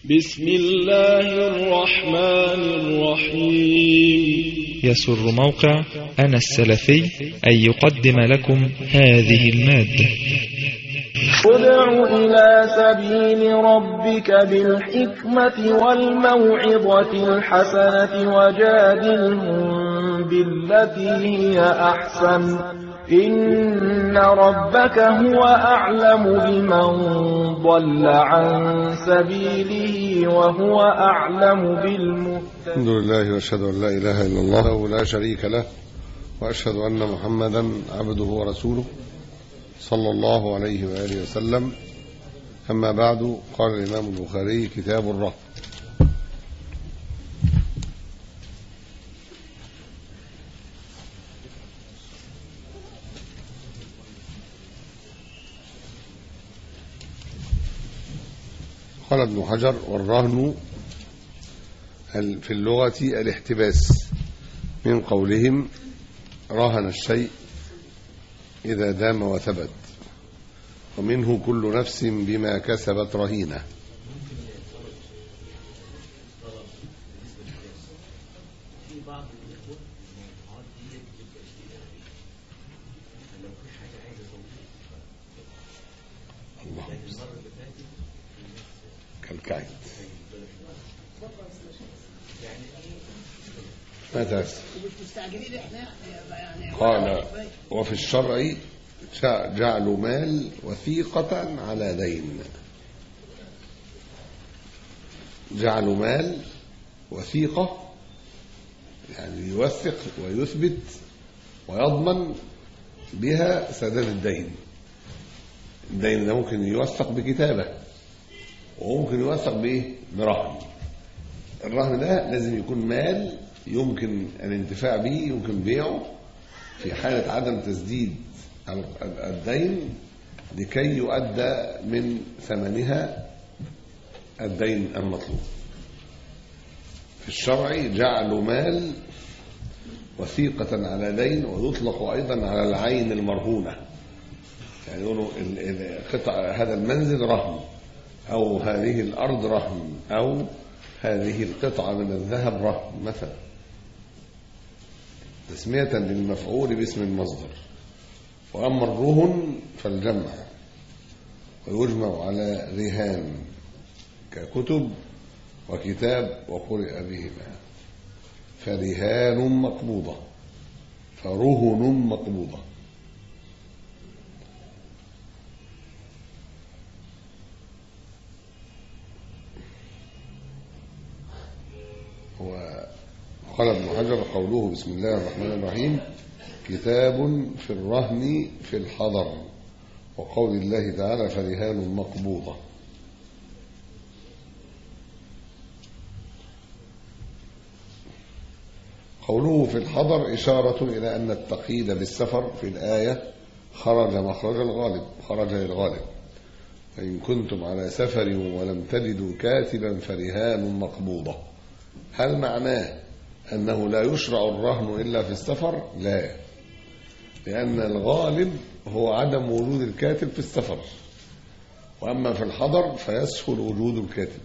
بسم الله الرحمن الرحيم يسر موقع أنا السلفي أن يقدم لكم هذه المادة ادع إلى سبيل ربك بالحكمة والموعظة الحسنة وجادلهم بالتي هي أحسن إن ربك هو أعلم بمن ضل عن سبيله وهو أعلم بالمهتدين الحمد لله واشهد ان لا اله الا الله لا شريك له واشهد ان محمدا عبده ورسوله صلى الله عليه واله وسلم اما بعد قال الامام البخاري كتاب الرهط قال ابن حجر والرهن في اللغة الاحتباس من قولهم رهن الشيء إذا دام وثبت ومنه كل نفس بما كسبت رهينة الله كالكعب ما تأسف قال وفي الشرع جعل مال وثيقة على دين جعل مال وثيقة يعني يوثق ويثبت ويضمن بها سداد الدين الدين ده ممكن يوثق بكتابة وممكن يوثق بإيه؟ برهن الرهن ده لازم يكون مال يمكن الانتفاع به يمكن بيعه في حالة عدم تسديد الدين لكي يؤدى من ثمنها الدين المطلوب في الشرع جعل مال وثيقة على دين ويطلق أيضا على العين المرهونة يعني يقولوا قطع هذا المنزل رهن أو هذه الأرض رهن أو هذه القطعة من الذهب رهن مثلا تسمية للمفعول باسم المصدر وأما الرهن فالجمع ويجمع على رهان ككتب وكتاب وقرئ بهما فرهان مقبوضة فرهن مقبوضة قال ابن حجر قوله بسم الله الرحمن الرحيم كتاب في الرهن في الحضر وقول الله تعالى فرهان مقبوضة قوله في الحضر إشارة إلى أن التقييد بالسفر في الآية خرج مخرج الغالب خرج للغالب فإن كنتم على سفر ولم تجدوا كاتبا فرهان مقبوضة هل معناه أنه لا يشرع الرهن إلا في السفر لا لأن الغالب هو عدم وجود الكاتب في السفر وأما في الحضر فيسهل وجود الكاتب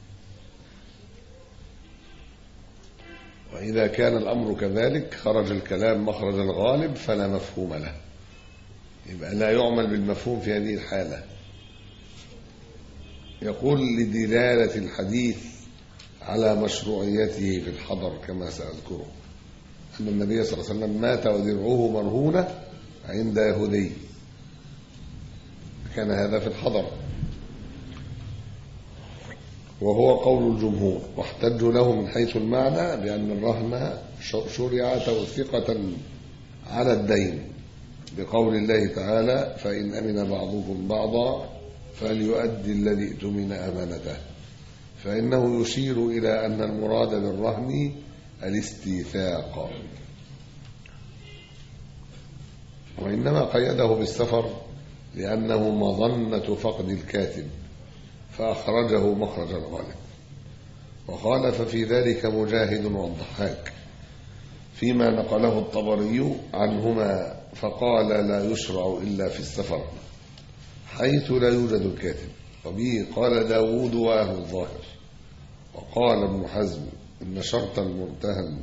وإذا كان الأمر كذلك خرج الكلام مخرج الغالب فلا مفهوم له يبقى لا يعمل بالمفهوم في هذه الحالة يقول لدلالة الحديث على مشروعيته في الحضر كما سأذكره أن النبي صلى الله عليه وسلم مات ودرعه مرهونة عند يهودي كان هذا في الحضر وهو قول الجمهور واحتجوا له من حيث المعنى بأن الرهن شرع توثيقة على الدين بقول الله تعالى فإن أمن بعضكم بعضا فليؤدي الذي ائتمن أمانته فإنه يشير إلى أن المراد بالرهن الاستيثاق وإنما قيده بالسفر لأنه مظنة فقد الكاتب فأخرجه مخرج الغالب وخالف في ذلك مجاهد والضحاك فيما نقله الطبري عنهما فقال لا يشرع إلا في السفر حيث لا يوجد الكاتب وبه قال داود وأهل الظاهر وقال ابن حزم إن شرط المرتهن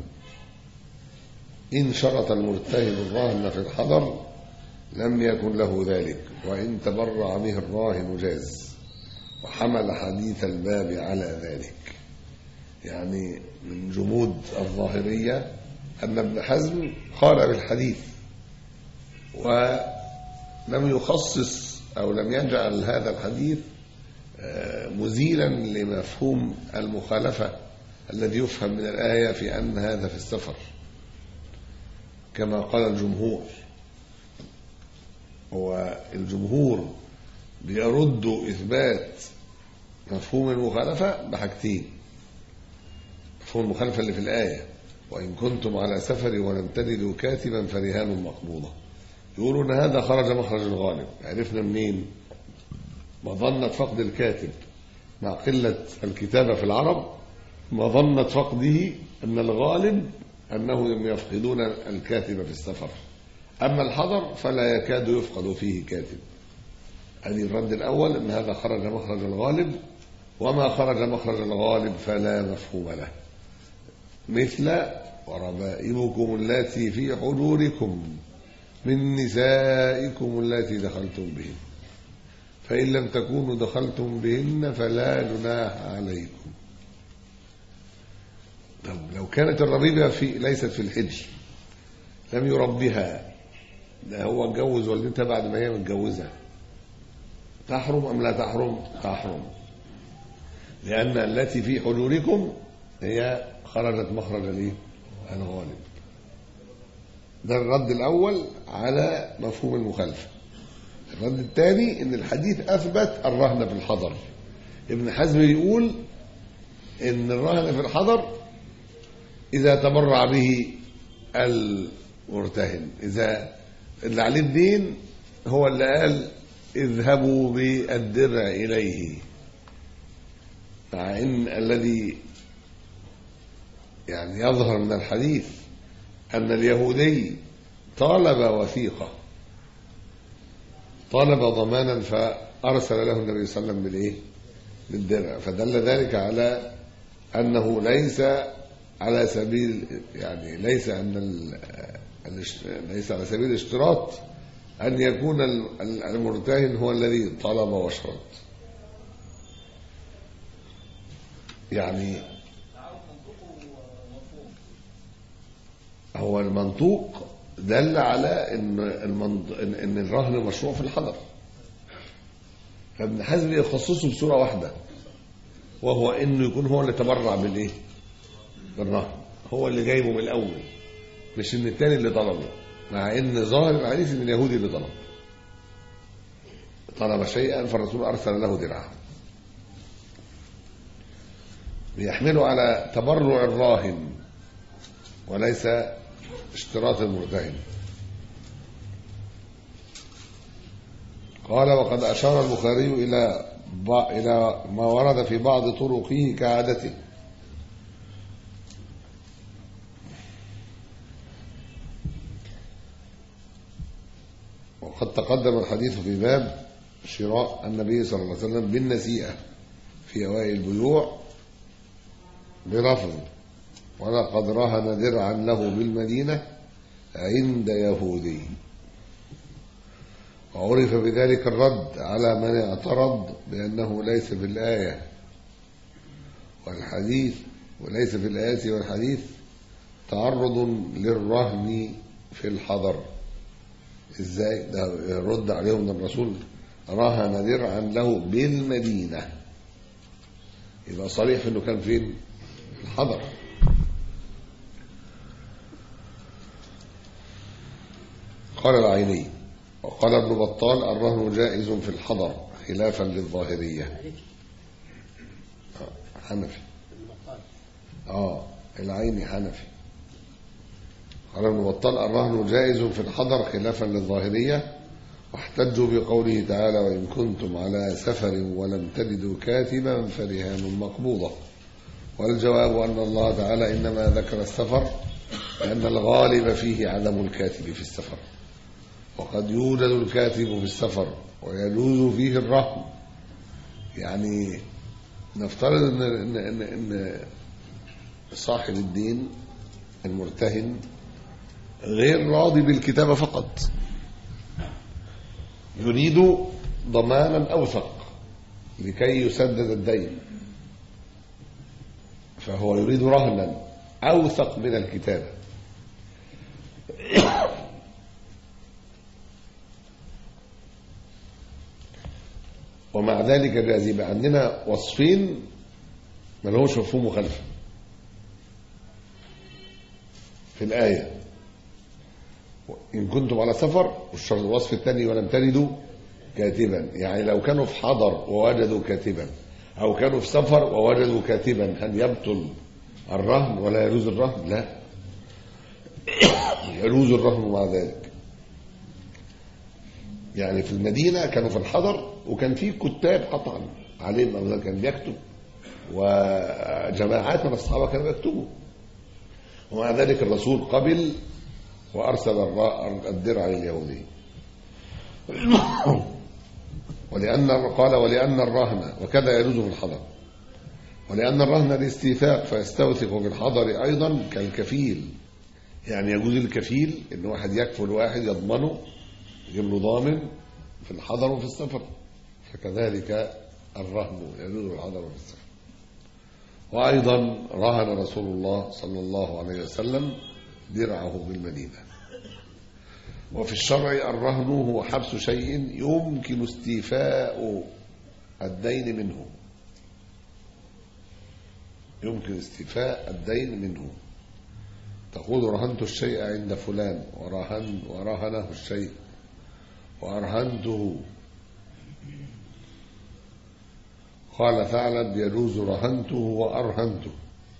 إن شرط المرتهن الرهن في الحضر لم يكن له ذلك وإن تبرع به الراهن جاز وحمل حديث الباب على ذلك يعني من جمود الظاهرية أن ابن حزم قال بالحديث ولم يخصص أو لم يجعل هذا الحديث مزيلا لمفهوم المخالفة الذي يفهم من الآية في أن هذا في السفر كما قال الجمهور هو الجمهور بيردوا إثبات مفهوم المخالفة بحاجتين مفهوم المخالفة اللي في الآية وإن كنتم على سفر ولم تجدوا كاتبا فرهان مقبوضة يقولوا أن هذا خرج مخرج الغالب عرفنا منين مظنة فقد الكاتب مع قلة الكتابة في العرب مظنة فقده أن الغالب أنهم يفقدون الكاتب في السفر أما الحضر فلا يكاد يفقد فيه كاتب هذه الرد الأول أن هذا خرج مخرج الغالب وما خرج مخرج الغالب فلا مفهوم له مثل وربائبكم التي في حجوركم من نسائكم التي دخلتم بهن فإن لم تكونوا دخلتم بهن فلا جناح عليكم طب لو كانت الربيبة في ليست في الحج لم يربها ده هو اتجوز والدتها بعد ما هي متجوزة تحرم أم لا تحرم تحرم لأن التي في حجوركم هي خرجت مخرج الايه الغالب ده الرد الأول على مفهوم المخالفة الرد الثاني ان الحديث اثبت الرهن في الحضر ابن حزم يقول ان الرهن في الحضر اذا تبرع به المرتهن اذا اللي عليه الدين هو اللي قال اذهبوا بالدرع اليه مع ان الذي يعني يظهر من الحديث ان اليهودي طالب وثيقه طالب ضمانا فأرسل له النبي صلى الله عليه وسلم بالإيه؟ بالدرع فدل ذلك على أنه ليس على سبيل يعني ليس أن ليس على سبيل الاشتراط أن يكون المرتهن هو الذي طلب واشترط يعني هو المنطوق دل على ان المنض... ان الرهن مشروع في الحضر فابن حزم يخصصه بصوره واحده وهو انه يكون هو اللي تبرع بالايه بالرهن هو اللي جايبه من الاول مش ان الثاني اللي طلبه مع ان ظاهر الحديث ان اليهودي اللي طلب طلب شيئا فالرسول ارسل له درعا بيحمله على تبرع الراهن وليس اشتراط المرتهن قال وقد أشار البخاري إلى إلى ما ورد في بعض طرقه كعادته وقد تقدم الحديث في باب شراء النبي صلى الله عليه وسلم بالنسيئة في أوائل البيوع بلفظ ولقد رهن درعا له بالمدينة عند يهودي وعرف بذلك الرد على من اعترض بأنه ليس في الآية والحديث وليس في الآية والحديث تعرض للرهن في الحضر ازاي ده رد عليهم الرسول رهن درعا له بالمدينة يبقى صريح انه كان فين الحضر قال العيني وقال ابن بطال الرهن جائز في الحضر خلافا للظاهرية حنفي اه العيني حنفي قال ابن بطال الرهن جائز في الحضر خلافا للظاهرية واحتجوا بقوله تعالى وإن كنتم على سفر ولم تجدوا كاتبا فرهان مقبوضة والجواب أن الله تعالى إنما ذكر السفر لأن الغالب فيه عدم الكاتب في السفر وقد يوجد الكاتب في السفر ويجوز فيه الرهن يعني نفترض ان ان ان, إن صاحب الدين المرتهن غير راضي بالكتابه فقط يريد ضمانا اوثق لكي يسدد الدين فهو يريد رهنا اوثق من الكتابه ومع ذلك جاز يبقى عندنا وصفين ما لهمش مفهوم مخالفه في الآية إن كنتم على سفر والشرط الوصف الثاني ولم تجدوا كاتبا يعني لو كانوا في حضر ووجدوا كاتبا أو كانوا في سفر ووجدوا كاتبا هل يبطل الرهن ولا يجوز الرهن لا يجوز الرهن مع ذلك يعني في المدينة كانوا في الحضر وكان في كتاب قطعا عليهم أو كان بيكتب وجماعات من الصحابة كانوا يكتبوا ومع ذلك الرسول قبل وأرسل الر- الدرع لليهودي ولأن قال ولأن الرهن وكذا يجوز في الحضر ولأن الرهن الاستيثاق فيستوثق بالحضر أيضا كالكفيل يعني يجوز الكفيل إن واحد يكفل واحد يضمنه يجيب له ضامن في الحضر وفي السفر فكذلك الرهن يجوز في الحضر وفي السفر وأيضا رهن رسول الله صلى الله عليه وسلم درعه بالمدينة وفي الشرع الرهن هو حبس شيء يمكن استيفاء الدين منه يمكن استيفاء الدين منه تقول رهنت الشيء عند فلان ورهن ورهنه الشيء وأرهنته قال ثعلب يجوز رهنته وأرهنته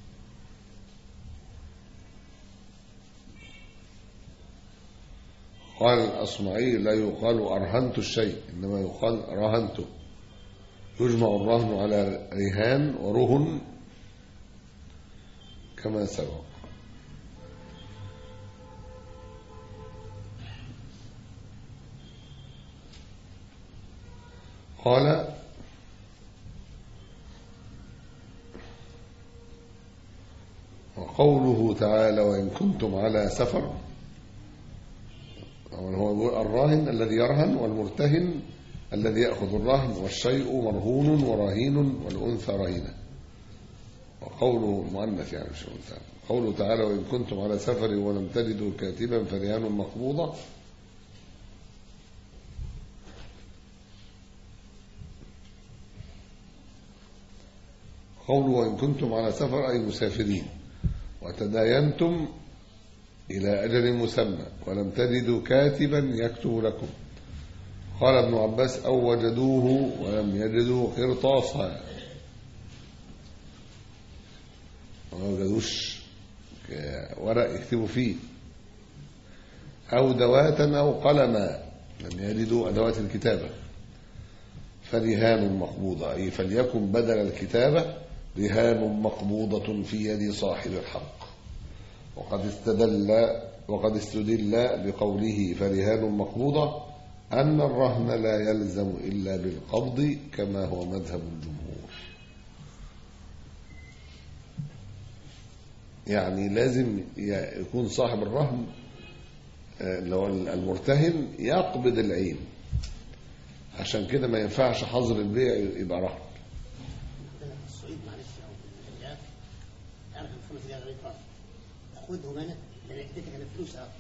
قال الأصمعي لا يقال أرهنت الشيء إنما يقال رهنته يجمع الرهن على رهان ورهن كما سبق قال وقوله تعالى وإن كنتم على سفر طبعاً هو يقول الراهن الذي يرهن والمرتهن الذي يأخذ الرهن والشيء مرهون ورهين والأنثى رهينة وقوله المؤنث يعني مش الأنثى قوله تعالى وإن كنتم على سفر ولم تجدوا كاتبا فرهان مقبوضة قوله وإن كنتم على سفر أي مسافرين وتداينتم إلى أجل مسمى ولم تجدوا كاتبا يكتب لكم قال ابن عباس أو وجدوه ولم يجدوا قرطاسا ما وجدوش ورق يكتبوا فيه أو دواتا أو قلما لم يجدوا أدوات الكتابة فرهان مقبوضة أي فليكن بدل الكتابة رهان مقبوضة في يد صاحب الحق وقد استدل وقد استدل بقوله فرهان مقبوضة أن الرهن لا يلزم إلا بالقبض كما هو مذهب الجمهور يعني لازم يكون صاحب الرهن لو المرتهن يقبض العين عشان كده ما ينفعش حظر البيع يبقى رهن الصعيد معلش او الرياض اعرف الفلوس دي غير خاص اخذهم انا لان اديتك انا فلوس أه.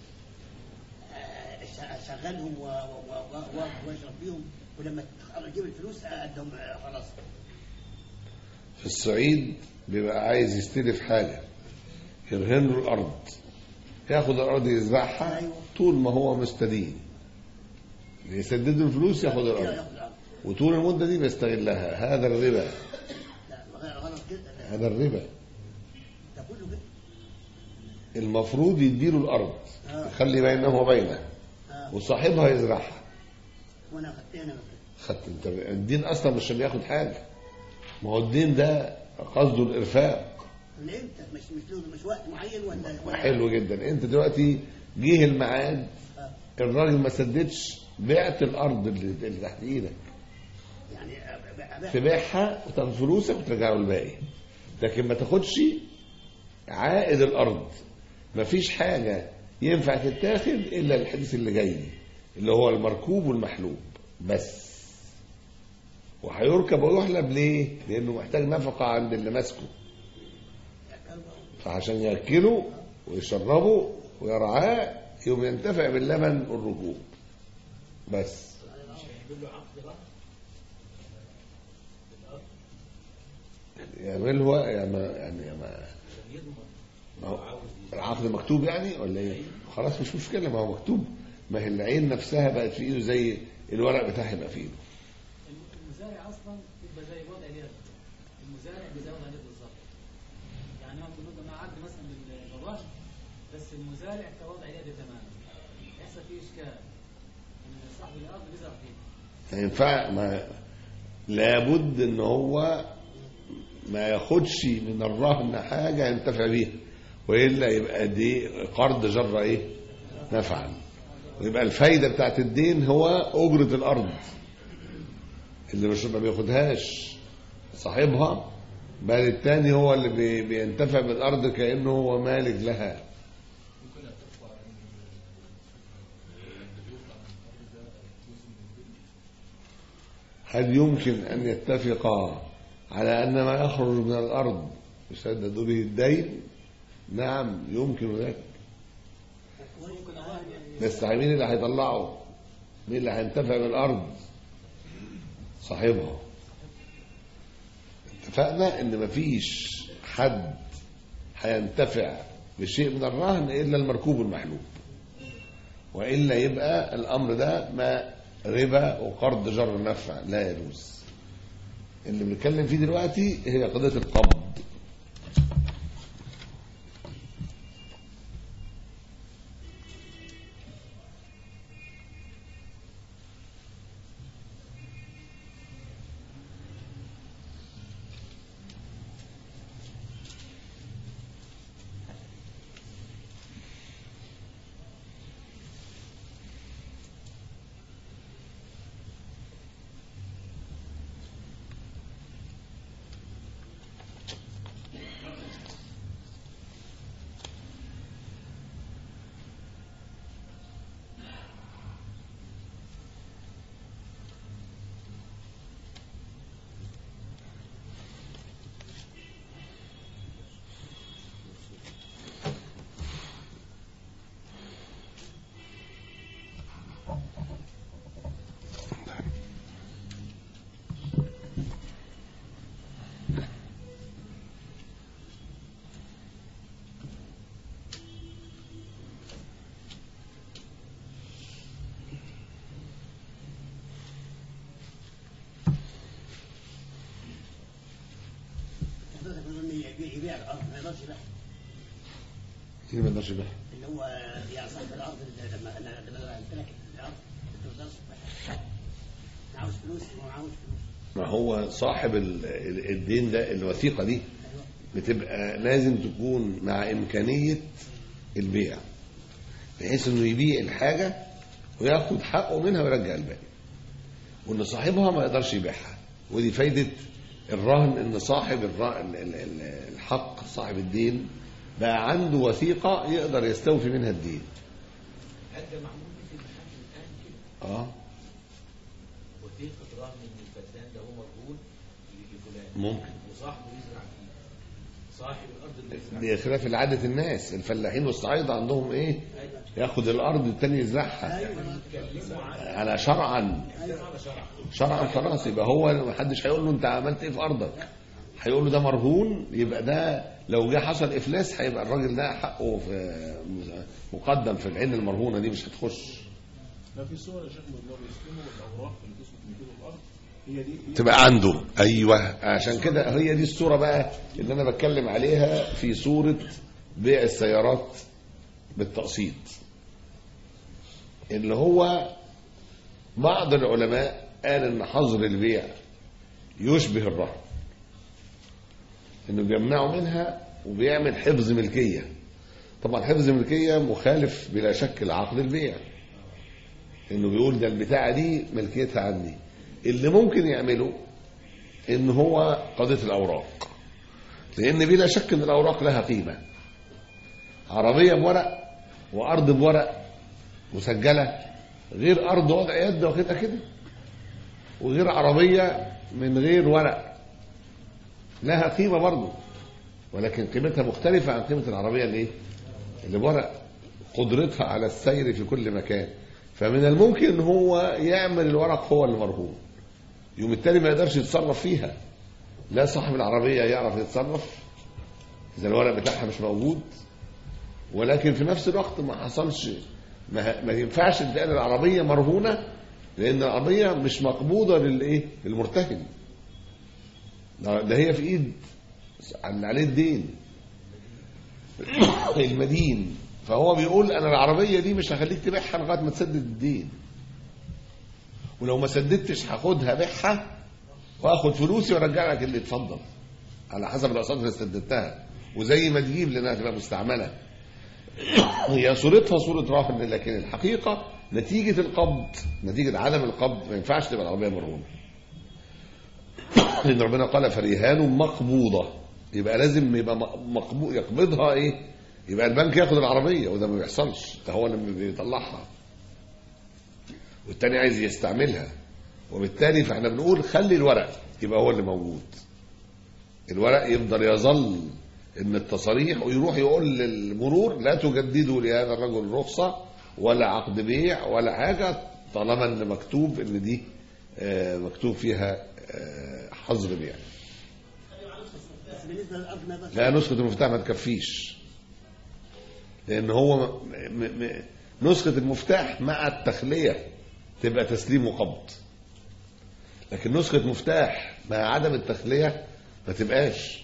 آه، اشغلهم و- و- و- و- واشرب بيهم ولما اجيب الفلوس ادهم آه، خلاص في الصعيد بيبقى عايز يستلف حاجة يرهن له الأرض ياخد الأرض يزرعها أيوة. طول ما هو مستدين يسدد له الفلوس ياخد كده الأرض ياخد الأرض. وطول المدة دي بيستغلها هذا الربا لا غير غلط كده لا، هذا الربا ده كله كده المفروض يديله الأرض آه. يخلي بينه وبينه آه. وصاحبها يزرعها وانا اخذت انا خدت انت الدين اصلا مش عشان ياخد حاجه ما هو الدين ده قصده الارفاق من امتى مش مش له- مش وقت معين ولا ولا حلو جدا انت دلوقتي جه الميعاد آه. الراجل ما سددش بعت الارض اللي, اللي تحت ايدك يعني تبيعها وتاخد فلوسك وترجع له الباقي لكن ما تاخدش عائد الارض ما فيش حاجه ينفع تتاخد الا الحديث اللي جاي دي اللي هو المركوب والمحلوب بس وهيركب ويحلب ليه؟ لانه محتاج نفقه عند اللي ماسكه فعشان ياكله ويشربه ويرعاه يوم ينتفع باللبن والركوب بس يعمل هو يعني يعني ما ما هو العقد مكتوب يعني ولا ايه؟ خلاص مش مشكله ما هو مكتوب ما هي العين نفسها بقت في ايده زي الورق بتاعها يبقى في ايده المزارع اصلا يبقى زي وضع اليد المزارع بيزود عليه بالظبط يعني هو بنقول مع عقد مثلا بالراجل بس المزارع كوضع اليد تماما يحصل فيه اشكال ان صاحب الارض بيزرع فيه ما ينفع ما لابد ان هو ما ياخدش من الرهن حاجه ينتفع بيها والا يبقى دي قرض جر ايه نفعا ويبقى الفايده بتاعت الدين هو اجره الارض اللي مش ما بياخدهاش صاحبها بل التاني هو اللي بي- بينتفع بالارض كانه هو مالك لها هل يمكن أن يتفقا على أن ما يخرج من الأرض يسدد به الدين نعم يمكن ذلك بس مين اللي هيطلعه مين اللي هينتفع بالأرض صاحبها اتفقنا ان مفيش حد هينتفع بشيء من الرهن الا المركوب المحلوب والا يبقى الامر ده ما ربا وقرض جر نفع لا يجوز اللي بنتكلم فيه دلوقتي هي قضيه القبض حضرتك بتقول إن يبيع يبيع الارض ما يقدرش يبيعها اللي ما يقدرش يبيعها اللي هو يعني صاحب الارض اللي لما لما لما امتلك الارض ما تقدرش تبيعها عاوز فلوس وما عاوز فلوس ما هو صاحب ال- ال- الدين ده الوثيقه دي ايوه بتبقى لازم تكون مع إمكانية البيع بحيث إنه يبيع الحاجة وياخد حقه منها ويرجع الباقي وإن صاحبها ما يقدرش يبيعها ودي فايدة الرهن إن صاحب الر- ال- ال- ال- الحق صاحب الدين بقى عنده وثيقة يقدر يستوفي منها الدين هذا معمول في المحاكم الان كده اه وثيقه رهن ان الفدان ده هو مرهون لفلان ممكن وصاحبه يزرع فيه صاحب الارض اللي يزرع دي خلاف عادة الناس الفلاحين والصعايدة عندهم ايه ياخد الارض التاني يزرعها يتكلموا عن على شرعا على شرع شرعا خلاص يبقى هو ما حدش هيقول له انت عملت ايه في ارضك هيقول له ده مرهون يبقى ده لو جه حصل افلاس هيبقى الراجل ده حقه في مقدم في العين المرهونه دي مش هتخش ما في صور يا شيخ من اللي هو بيستلموا الاوراق اللي بتسقط من كيلو الارض هي دي هي تبقى عنده ايوه عشان كده هي دي الصوره بقى اللي انا بتكلم عليها في صوره بيع السيارات بالتقسيط اللي هو بعض العلماء قال ان حظر البيع يشبه الرهن انه بيمنعه منها وبيعمل حفظ ملكيه طبعا حفظ ملكيه مخالف بلا شك لعقد البيع انه بيقول ده البتاعه دي ملكيتها عندي اللي ممكن يعمله ان هو قضيه الاوراق لان بلا شك ان الاوراق لها قيمه عربيه بورق وارض بورق مسجله غير ارض وضع يد واخدها كده وغير عربيه من غير ورق لها قيمه برضه ولكن قيمتها مختلفه عن قيمه العربيه اللي ايه اللي بورق قدرتها على السير في كل مكان فمن الممكن ان هو يعمل الورق هو اللي مرهون يوم التاني ما يقدرش يتصرف فيها لا صاحب العربيه يعرف يتصرف اذا الورق بتاعها مش موجود ولكن في نفس الوقت ما حصلش ما, ما ينفعش تلاقي العربيه مرهونه لان العربيه مش مقبوضه للايه للمرتهن ده ده هي في ايد اللي عليه الدين المدين فهو بيقول انا العربيه دي مش هخليك تبيعها لغايه ما تسدد الدين ولو ما سددتش هاخدها بيعها واخد فلوسي وارجع لك اللي اتفضل على حسب الاقساط اللي سددتها وزي ما تجيب لانها تبقى مستعمله هي صورتها صوره رهن لكن الحقيقه نتيجه القبض نتيجه عدم القبض ما ينفعش تبقى العربيه مرهونه لان ربنا قال فرهان مقبوضه يبقى لازم يبقى مقبوض يقبضها ايه يبقى البنك ياخد العربيه وده ما بيحصلش ده هو اللي بيطلعها والتاني عايز يستعملها وبالتالي فاحنا بنقول خلي الورق يبقى هو اللي موجود الورق يفضل يظل ان التصاريح ويروح يقول للمرور لا تجددوا لهذا الرجل رخصه ولا عقد بيع ولا حاجه طالما ان مكتوب ان دي آه، مكتوب فيها آه، حظر بيع بس بالنسبه للارض ما بس لا نسخة المفتاح ما تكفيش لأن هو م م م نسخة المفتاح مع التخلية تبقى تسليم وقبض لكن نسخة مفتاح مع عدم التخلية ما تبقاش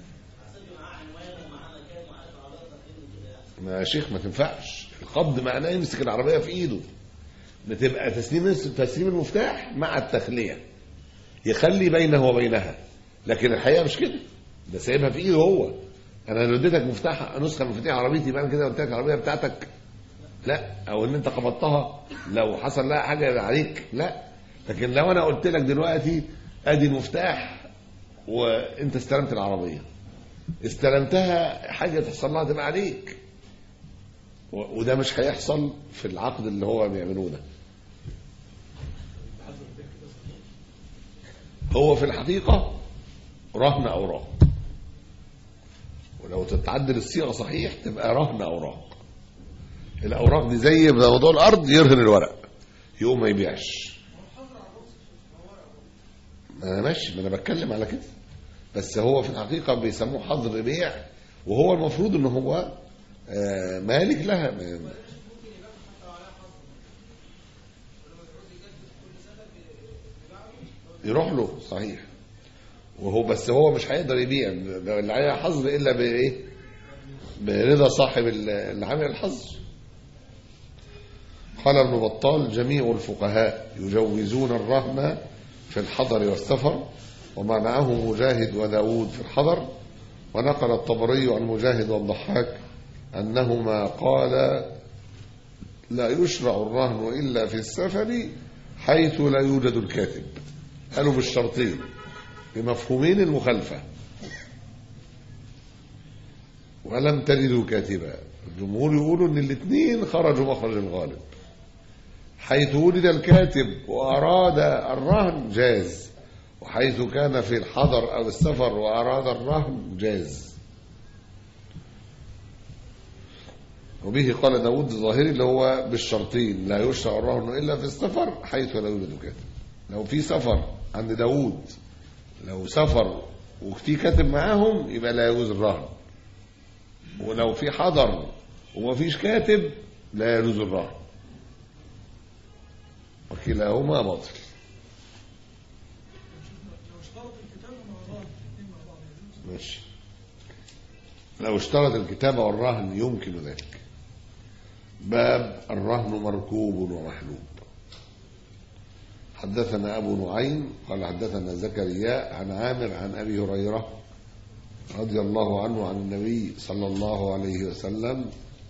ما يا شيخ ما تنفعش القبض معناه يمسك العربية في ايده بتبقى تسليم تسليم المفتاح مع التخلية يخلي بينه وبينها لكن الحقيقة مش كده ده سايبها في ايده هو انا لو اديتك مفتاح نسخه من مفاتيح عربيتي يبقى انا كده قلت لك العربيه بتاعتك لا او ان انت قبضتها لو حصل لها حاجه يبقى عليك لا لكن لو انا قلت لك دلوقتي ادي المفتاح وانت استلمت العربيه استلمتها حاجه تحصل لها تبقى عليك و- وده مش هيحصل في العقد اللي هو بيعملوه ده هو في الحقيقه رهن اوراق ولو تتعدل الصيغه صحيح تبقى رهن اوراق الاوراق دي زي موضوع الارض يرهن الورق يقوم ما يبيعش ما انا ماشي ما انا بتكلم على كده بس هو في الحقيقه بيسموه حظر بيع وهو المفروض ان هو آه، مالك لها ما- يروح له صحيح وهو بس هو مش هيقدر يبيع اللي عليه حظر الا بايه برضا صاحب ال- اللي عامل الحظر قال ابن بطال جميع الفقهاء يجوزون الرهن في الحضر والسفر ومنعه مجاهد وداود في الحضر ونقل الطبري عن مجاهد والضحاك أنهما قال لا يشرع الرهن إلا في السفر حيث لا يوجد الكاتب قالوا بالشرطين بمفهومين المخالفة ولم تجدوا كاتبا الجمهور يقولوا ان الاثنين خرجوا مخرج الغالب حيث ولد الكاتب وأراد الرهن جاز وحيث كان في الحضر أو السفر وأراد الرهن جاز وبه قال داود الظاهري اللي هو بالشرطين لا يشرع الرهن إلا في السفر حيث لا يوجد كاتب لو في سفر عند داود لو سفر وفي كاتب معاهم يبقى لا يجوز الرهن ولو في حضر ومفيش كاتب لا يجوز الرهن وكلاهما باطل ماشي لو اشترط الكتابة والرهن يمكن ذلك باب الرهن مركوب ومحلوب حدثنا أبو نعيم قال حدثنا زكريا عن عامر عن أبي هريرة رضي الله عنه عن النبي صلى الله عليه وسلم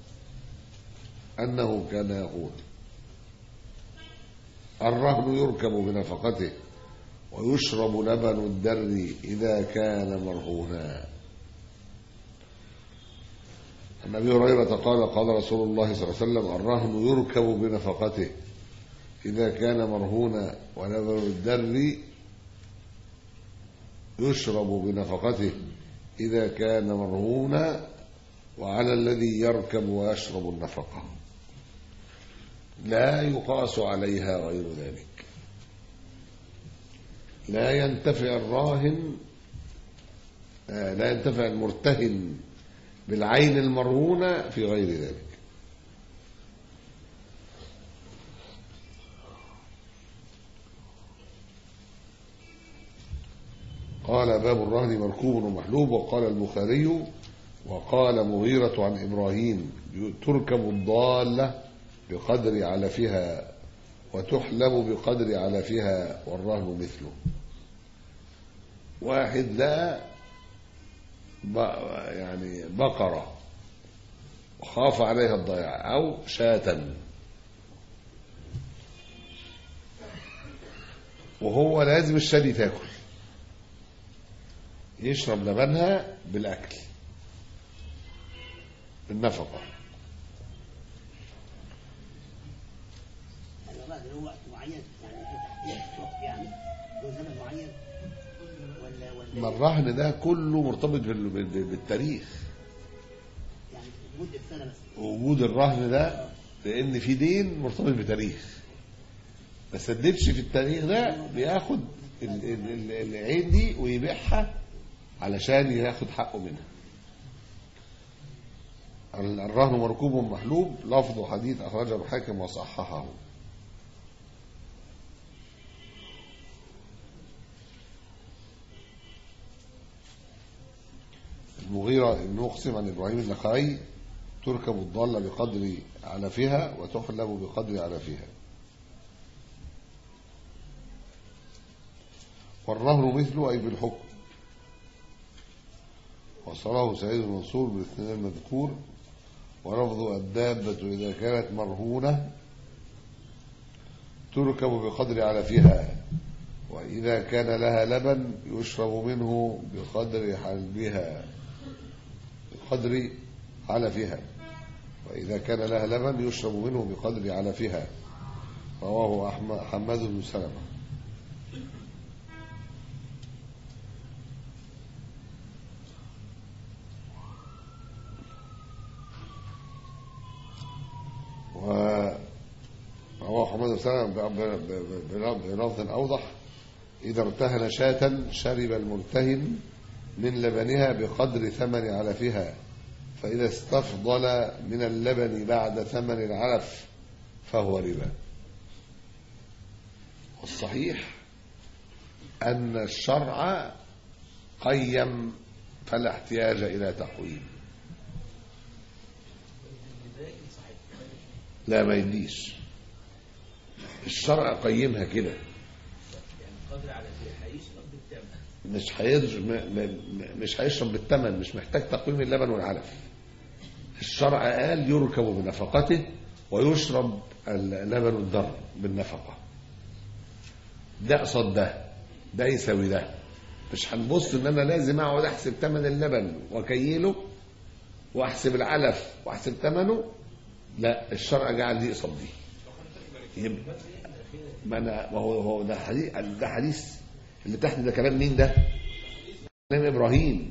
أنه كان يقول الرهن يركب بنفقته ويشرب لبن الدر إذا كان مرهونا عن أبي هريرة قال قال رسول الله صلى الله عليه وسلم الرهن يركب بنفقته إذا كان مرهونا ولبن الدر يشرب بنفقته إذا كان مرهونا وعلى الذي يركب ويشرب النفقة لا يقاس عليها غير ذلك لا ينتفع الراهن آه، لا ينتفع المرتهن بالعين المرهونة في غير ذلك قال باب الرهن مركوب ومحلوب وقال البخاري وقال مغيرة عن إبراهيم تركب الضالة بقدر علفها وتحلب بقدر علفها والرهن مثله واحد لا ب- يعني بقرة وخاف عليها الضياع أو شاة وهو لازم الشادي تاكل يشرب لبنها بالأكل بالنفقة الوضع له وقت معين يعني في تحديد وقت يعني له زمن معين ولا ولا ما الرهن ده كله مرتبط بال- بال- بالتاريخ يعني مدة سنة بس وجود الرهن ده لان في دين مرتبط بتاريخ ما سددش في التاريخ ده بياخد ال- ال- ال- العين دي ويبيعها علشان ياخد حقه منها ال- الرهن مركوب محلوب لفظ حديث اخرجه الحاكم وصححه المغيرة بن مقسم عن إبراهيم النخعي تركب الضالة بقدر علفها وتحلب بقدر علفها والرهن مثله أي بالحكم وصله سعيد المنصور بالاثنين المذكور ولفظ الدابة إذا كانت مرهونة تركب بقدر علفها وإذا كان لها لبن يشرب منه بقدر حلبها بقدر علفها وإذا كان لها لبن يشرب منه بقدر علفها رواه أحمد حماد بن سلمة ورواه حماد بن سلمة ب- ب- ب- بلفظ أوضح إذا ارتهن شاة شرب المرتهن من لبنها بقدر ثمن علفها فإذا استفضل من اللبن بعد ثمن العلف فهو ربا والصحيح أن الشرع قيم فلا احتياج إلى تقويم لا ما يديش الشرع قيمها كده قدر على ذي هيشرب بالثمن مش هيشرب مش هيشرب بالثمن مش محتاج تقويم اللبن والعلف الشرع قال يركب بنفقته ويشرب اللبن الضر بالنفقه ده قصاد ده ده يساوي ده مش هنبص ان انا لازم اقعد احسب ثمن اللبن واكيله واحسب العلف واحسب ثمنه لا الشرع جعل دي قصاد دي يبقى ما انا ما هو هو ده حديث ده حديث اللي تحت ده كلام مين ده؟ كلام ابراهيم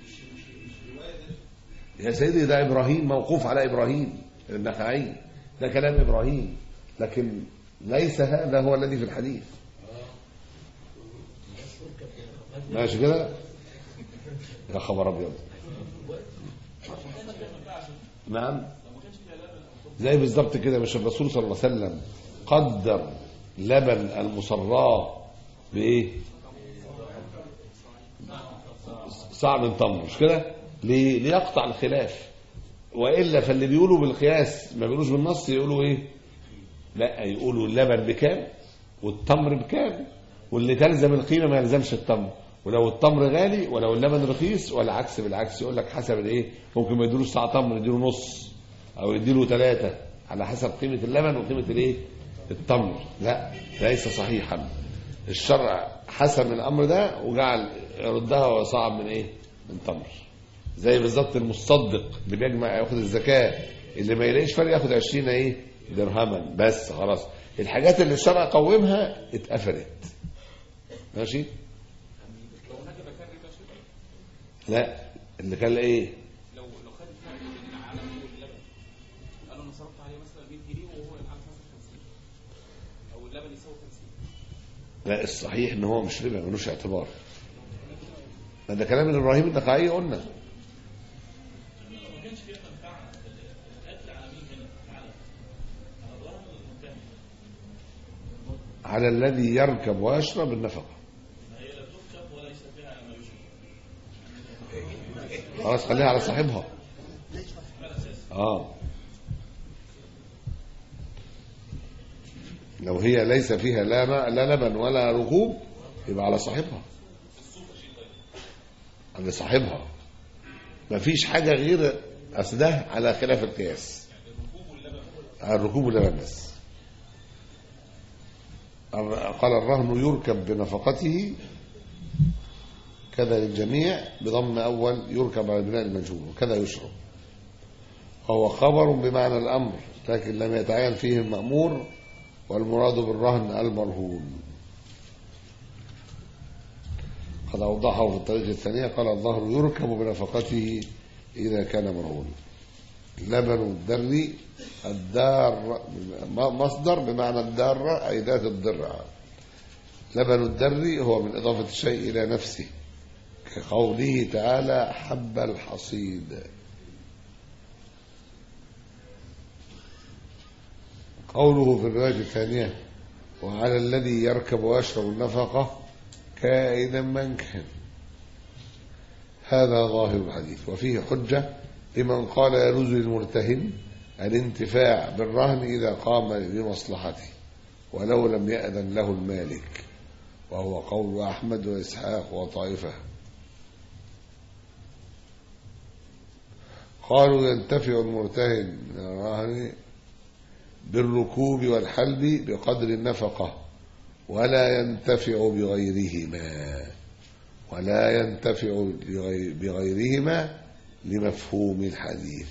يا سيدي ده ابراهيم موقوف على ابراهيم النخعي ده كلام ابراهيم لكن ليس هذا هو الذي في الحديث ماشي كده يا خبر ابيض نعم زي بالظبط كده مش الرسول صلى الله عليه وسلم قدر لبن المصراه بايه صاع من تمر مش كده ليه؟ ليقطع الخلاف والا فاللي بيقولوا بالقياس ما بيقولوش بالنص يقولوا ايه لا يقولوا اللبن بكام والتمر بكام واللي تلزم القيمه ما يلزمش التمر ولو التمر غالي ولو اللبن رخيص ولا عكس بالعكس يقول لك حسب الايه ممكن ما يديلوش ساعه تمر يديله نص او يديله ثلاثه على حسب قيمه اللبن وقيمه الايه التمر لا ليس صحيحا الشرع حسم الامر ده وجعل يردها وصعب من ايه من تمر زي بالظبط المصدق اللي بيجمع ياخد الزكاه اللي ما يلاقيش فرق ياخد 20 ايه درهما بس خلاص الحاجات اللي الشرع قومها اتقفلت ماشي لو هذا مكان ربا شيء لا اللي كان ايه لو لو خد فرق بين العلف واللبن قال له انا صرفت عليه مثلا 100 جنيه وهو العلف مثلا 50 او اللبن يساوي 50 لا الصحيح ان هو مش ربا ملوش اعتبار ما ده كلام ابراهيم النخعي قلنا على الذي يركب ويشرب النفقة خلاص خليها على صاحبها اه لو هي ليس فيها لا ماء لا لبن ولا ركوب يبقى على صاحبها على صاحبها مفيش حاجة غير أصل ده على خلاف القياس على الركوب واللبن بس قال الرهن يركب بنفقته كذا للجميع بضم أول يركب على بناء المجهول وكذا يشرب وهو خبر بمعنى الأمر لكن لم يتعين فيه المأمور والمراد بالرهن المرهون قد أوضحه في الطريقة الثانية قال الظهر يركب بنفقته إذا كان مرهون لبن الدر الدار مصدر بمعنى الدارة أي ذات الضرع لبن الدر هو من إضافة الشيء إلى نفسه كقوله تعالى حب الحصيد قوله في الرواية الثانية وعلى الذي يركب ويشرب النفقة كائنا من كان هذا ظاهر الحديث وفيه حجة لمن قال يجوز للمرتهن الانتفاع بالرهن إذا قام بمصلحته ولو لم يأذن له المالك وهو قول أحمد وإسحاق وطائفة قالوا ينتفع المرتهن من الرهن بالركوب والحلب بقدر النفقة ولا ينتفع بغيرهما ولا ينتفع بغيرهما لمفهوم الحديث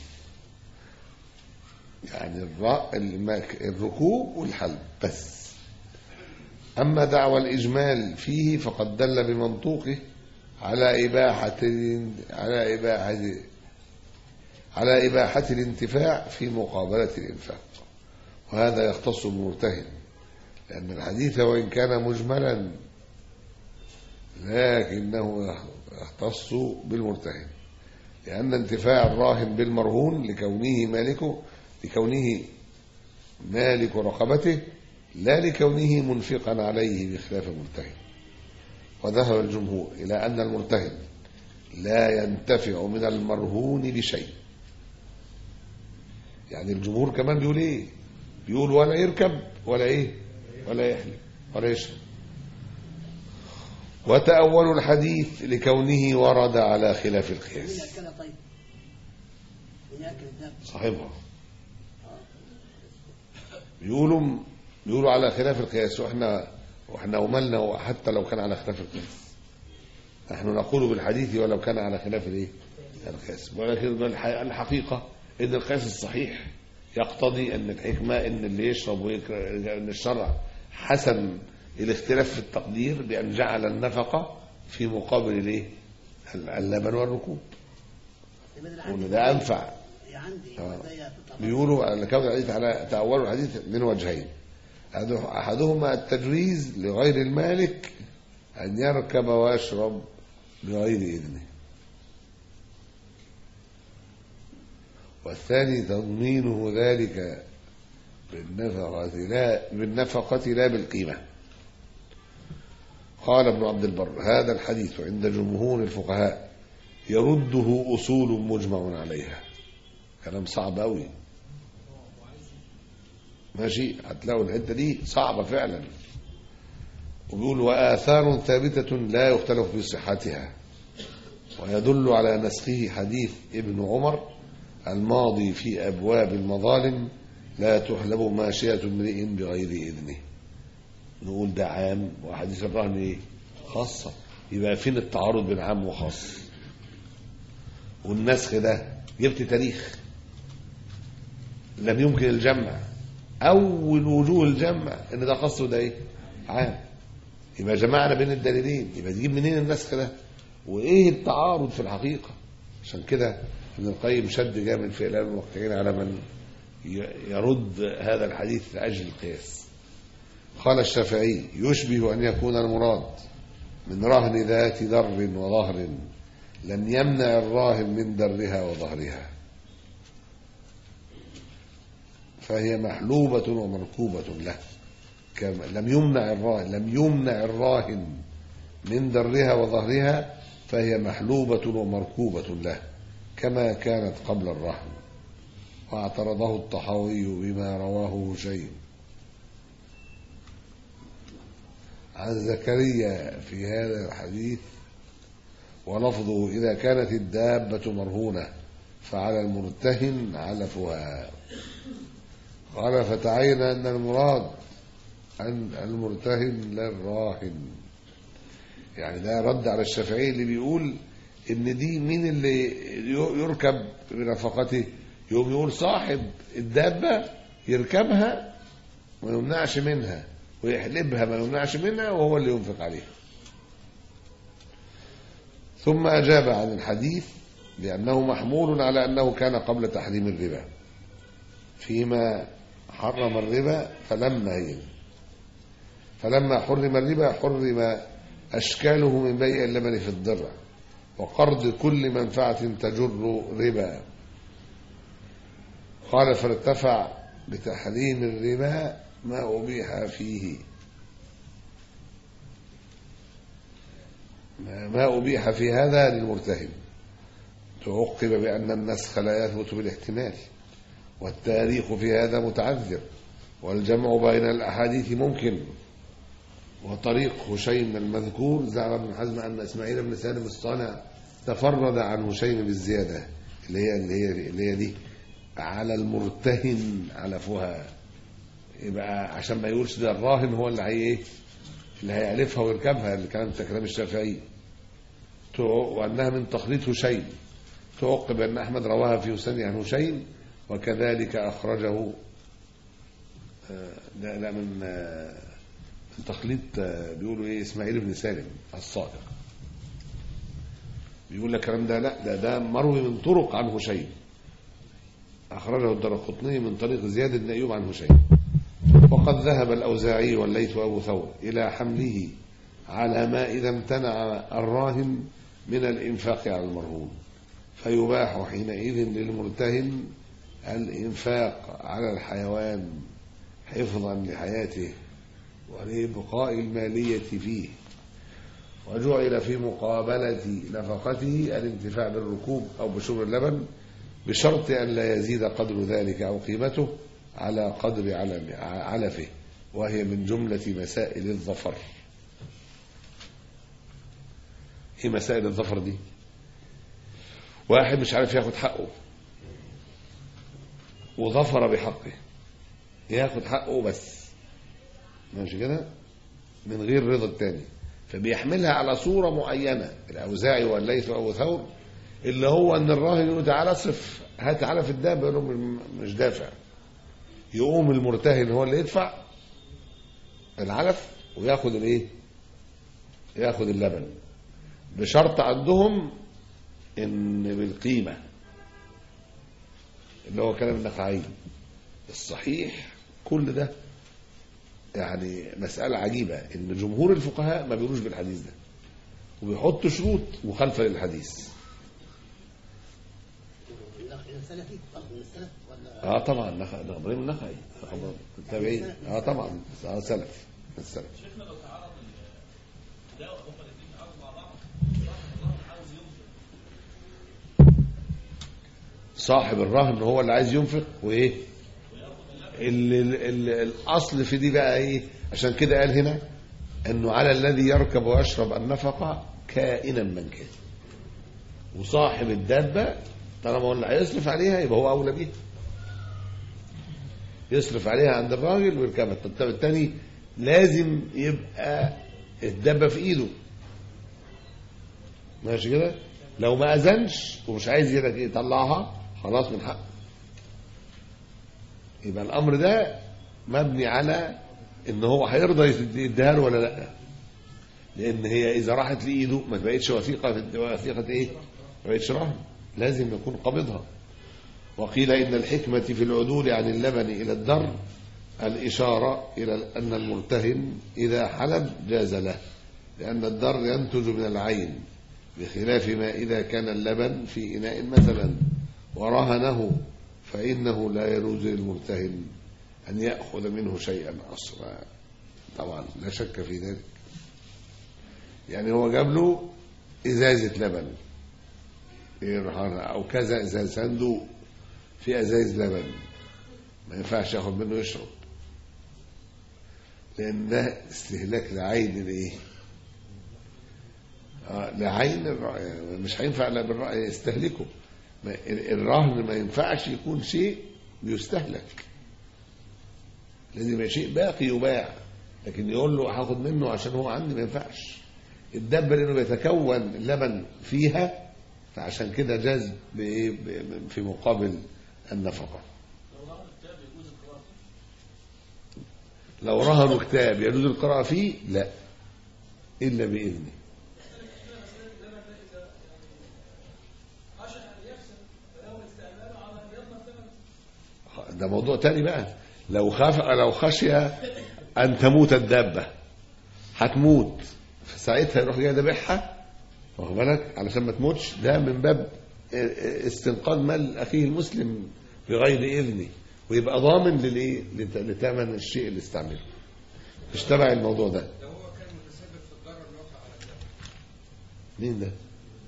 يعني الركوب والحلب بس أما دعوى الإجمال فيه فقد دل بمنطوقه على إباحة على إباحة على إباحة الانتفاع في مقابلة الإنفاق وهذا يختص بالمرتهن لأن الحديث وإن كان مجملا لكنه يختص بالمرتهن لأن انتفاع الراهن بالمرهون لكونه مالكه لكونه مالك رقبته لا لكونه منفقا عليه بخلاف المرتهن وذهب الجمهور إلى أن المرتهن لا ينتفع من المرهون بشيء يعني الجمهور كمان بيقول ايه بيقول ولا يركب ولا ايه ولا يحلب ولا يشرب وتأول الحديث لكونه ورد على خلاف مين القياس ياكلها طيب؟ مين ياكل الدابه؟ صاحبها بيقولوا بيقولوا على خلاف القياس واحنا واحنا أملنا حتى لو كان على خلاف القياس نحن نقول بالحديث ولو كان على خلاف الايه القياس ولكن الح- الحقيقة ان القياس الصحيح يقتضي ان الحكمة ان اللي يشرب ويكره ان الشرع حسن الاختلاف في التقدير بان جعل النفقة في مقابل الايه اللبن والركوب يبقى ده وان عندي ده انفع هي عندي آه. وده هي تطلع بيقولوا على كون الحديث على تأول الحديث من وجهين أحد- أحدهما التجويز لغير المالك أن يركب ويشرب بغير إذنه والثاني تضمينه ذلك بالنفقة لا بالنفقة لا بالقيمة قال ابن عبد البر هذا الحديث عند جمهور الفقهاء يرده أصول مجمع عليها كلام صعب قوي ماشي هتلاقوا الحته دي صعبه فعلا وبيقول واثار ثابته لا يختلف في صحتها ويدل على نسخه حديث ابن عمر الماضي في ابواب المظالم لا تحلب ماشيه امرئ بغير اذنه نقول ده عام وحديث الرهن ايه خاصة يبقى فين التعارض بين عام وخاص والنسخ ده جبت تاريخ لم يمكن الجمع أول وجوه الجمع إن ده خاص وده إيه عام يبقى جمعنا بين الدليلين يبقى تجيب منين النسخ ده وإيه التعارض في الحقيقة عشان كده ابن القيم شد جامد في إعلام الموقعين على من ي- يرد هذا الحديث لأجل القياس قال الشافعي يشبه أن يكون المراد من رهن ذات در وظهر لن يمنع الراهن من درها وظهرها فهي محلوبة ومركوبة له كما لم يمنع الراهن لم يمنع الراهن من درها وظهرها فهي محلوبة ومركوبة له كما كانت قبل الرهن واعترضه الطحاوي بما رواه هشيم عن زكريا في هذا الحديث ولفظه إذا كانت الدابة مرهونة فعلى المرتهن علفها قال فتعين أن المراد أن المرتهن للراهن يعني ده رد على الشافعي اللي بيقول ان دي مين اللي يركب بنفقته يقوم يقول صاحب الدابة يركبها ما يمنعش منها ويحلبها ما يمنعش منها وهو اللي ينفق عليها ثم أجاب عن الحديث بأنه محمول على أنه كان قبل تحريم الربا فيما حرم الربا فلما هي فلما حرم الربا حرم أشكاله من بيع اللبن في الضرع وقرض كل منفعة تجر ربا قال فارتفع بتحريم الربا ما أبيح فيه ما أبيح في هذا للمرتهن تعقب بأن النسخ لا يثبت بالاحتمال والتاريخ في هذا متعذر والجمع بين الأحاديث ممكن وطريق هشيم المذكور زعم ابن حزم أن إسماعيل بن سالم الصانع تفرد عن هشيم بالزيادة اللي هي اللي هي اللي هي دي على المرتهن علفها يبقى عشان ما يقولش ده الراهن هو اللي هي ايه اللي هيعلفها ويركبها اللي كان كلام الشافعي وأنها من تخليط هشيم تعقب أن أحمد رواها في مسند عن هشيم وكذلك أخرجه آه، لا لا من آه، من تخليط آه، بيقولوا ايه اسماعيل بن سالم الصادق بيقول لك الكلام ده لا ده ده مروي من طرق عن هشيم أخرجه الدرقطني من طريق زياد بن أيوب عن هشيم وقد ذهب الأوزاعي والليث وأبو ثور إلى حمله على ما إذا امتنع الراهن من الإنفاق على المرهون فيباح حينئذ للمرتهن الإنفاق على الحيوان حفظا لحياته ولإبقاء المالية فيه وجعل في مقابلة نفقته الانتفاع بالركوب أو بشرب اللبن بشرط أن لا يزيد قدر ذلك أو قيمته على قدر علم- علفه وهي من جملة مسائل الظفر ايه مسائل الظفر دي واحد مش عارف ياخد حقه وظفر بحقه ياخد حقه بس ماشي كده من غير رضا التاني فبيحملها على صورة معينة الأوزاعي والليث وأبو ثور اللي هو أن الراهن يقول تعالى اصرف هات علف الدابة يقول له مش دافع يقوم المرتهن هو اللي يدفع العلف وياخد الايه ياخد اللبن بشرط عندهم ان بالقيمة اللي هو كلام النخعي الصحيح كل ده يعني مسألة عجيبة ان جمهور الفقهاء ما بيقولوش بالحديث ده وبيحطوا شروط مخالفة للحديث إذا سلفي طلب من السلف ولا اه طبعا نخ... ده ابراهيم النخعي التابعين اه طبعا اه سلف السلف شيخنا لو تعرض ال- ده هما الاثنين تعرضوا مع بعض صاحب الرهن عاوز ينفق صاحب الرهن هو اللي عايز ينفق وايه ال ال ال الاصل في دي بقى ايه عشان كده قال هنا انه على الذي يركب ويشرب النفقه كائنا من كان وصاحب الدابه طالما هو اللي هيصرف عليها يبقى هو اولى بيها يصرف عليها عند الراجل ويركبها طب التاني لازم يبقى الدابه في ايده ماشي كده لو ما اذنش ومش عايز يدك يطلعها خلاص من حقه يبقى الامر ده مبني على ان هو هيرضى يديها له ولا لا لان هي اذا راحت لايده ما بقتش وثيقه في وثيقه ايه ما بقتش رهن لازم يكون قابضها وقيل ان الحكمه في العدول عن اللبن الى الدر الاشاره الى ان المرتهن اذا حلب جاز له لان الدر ينتج من العين بخلاف ما اذا كان اللبن في اناء مثلا ورهنه فانه لا يجوز للمرتهن أن يأخذ منه شيئا أصلا طبعا لا شك في ذلك يعني هو جاب له إزازة لبن يرهنها أو كذا إزازة صندوق في أزايز لبن ما ينفعش ياخد منه يشرب لأن ده استهلاك لعين الإيه؟ آه لعين الرأي مش هينفع لا بالرأي يستهلكه ما- الرهن ما ينفعش يكون شيء بيستهلك لازم يبقى شيء باقي يباع لكن يقول له هاخد منه عشان هو عندي ما ينفعش الدبه لانه بيتكون اللبن فيها فعشان كده جاز بايه ب- في مقابل النفقه لو رهنوا كتاب يجوز القراءه فيه لا الا باذنه ده موضوع تاني بقى لو خاف لو خشي ان تموت الدابه هتموت ساعتها يروح جاي ذابحها واخد بالك علشان ما تموتش ده من باب استنقاذ مال اخيه المسلم بغير اذنه ويبقى ضامن للايه لت- لثمن الشيء اللي استعمله مش تبع الموضوع ده مين ده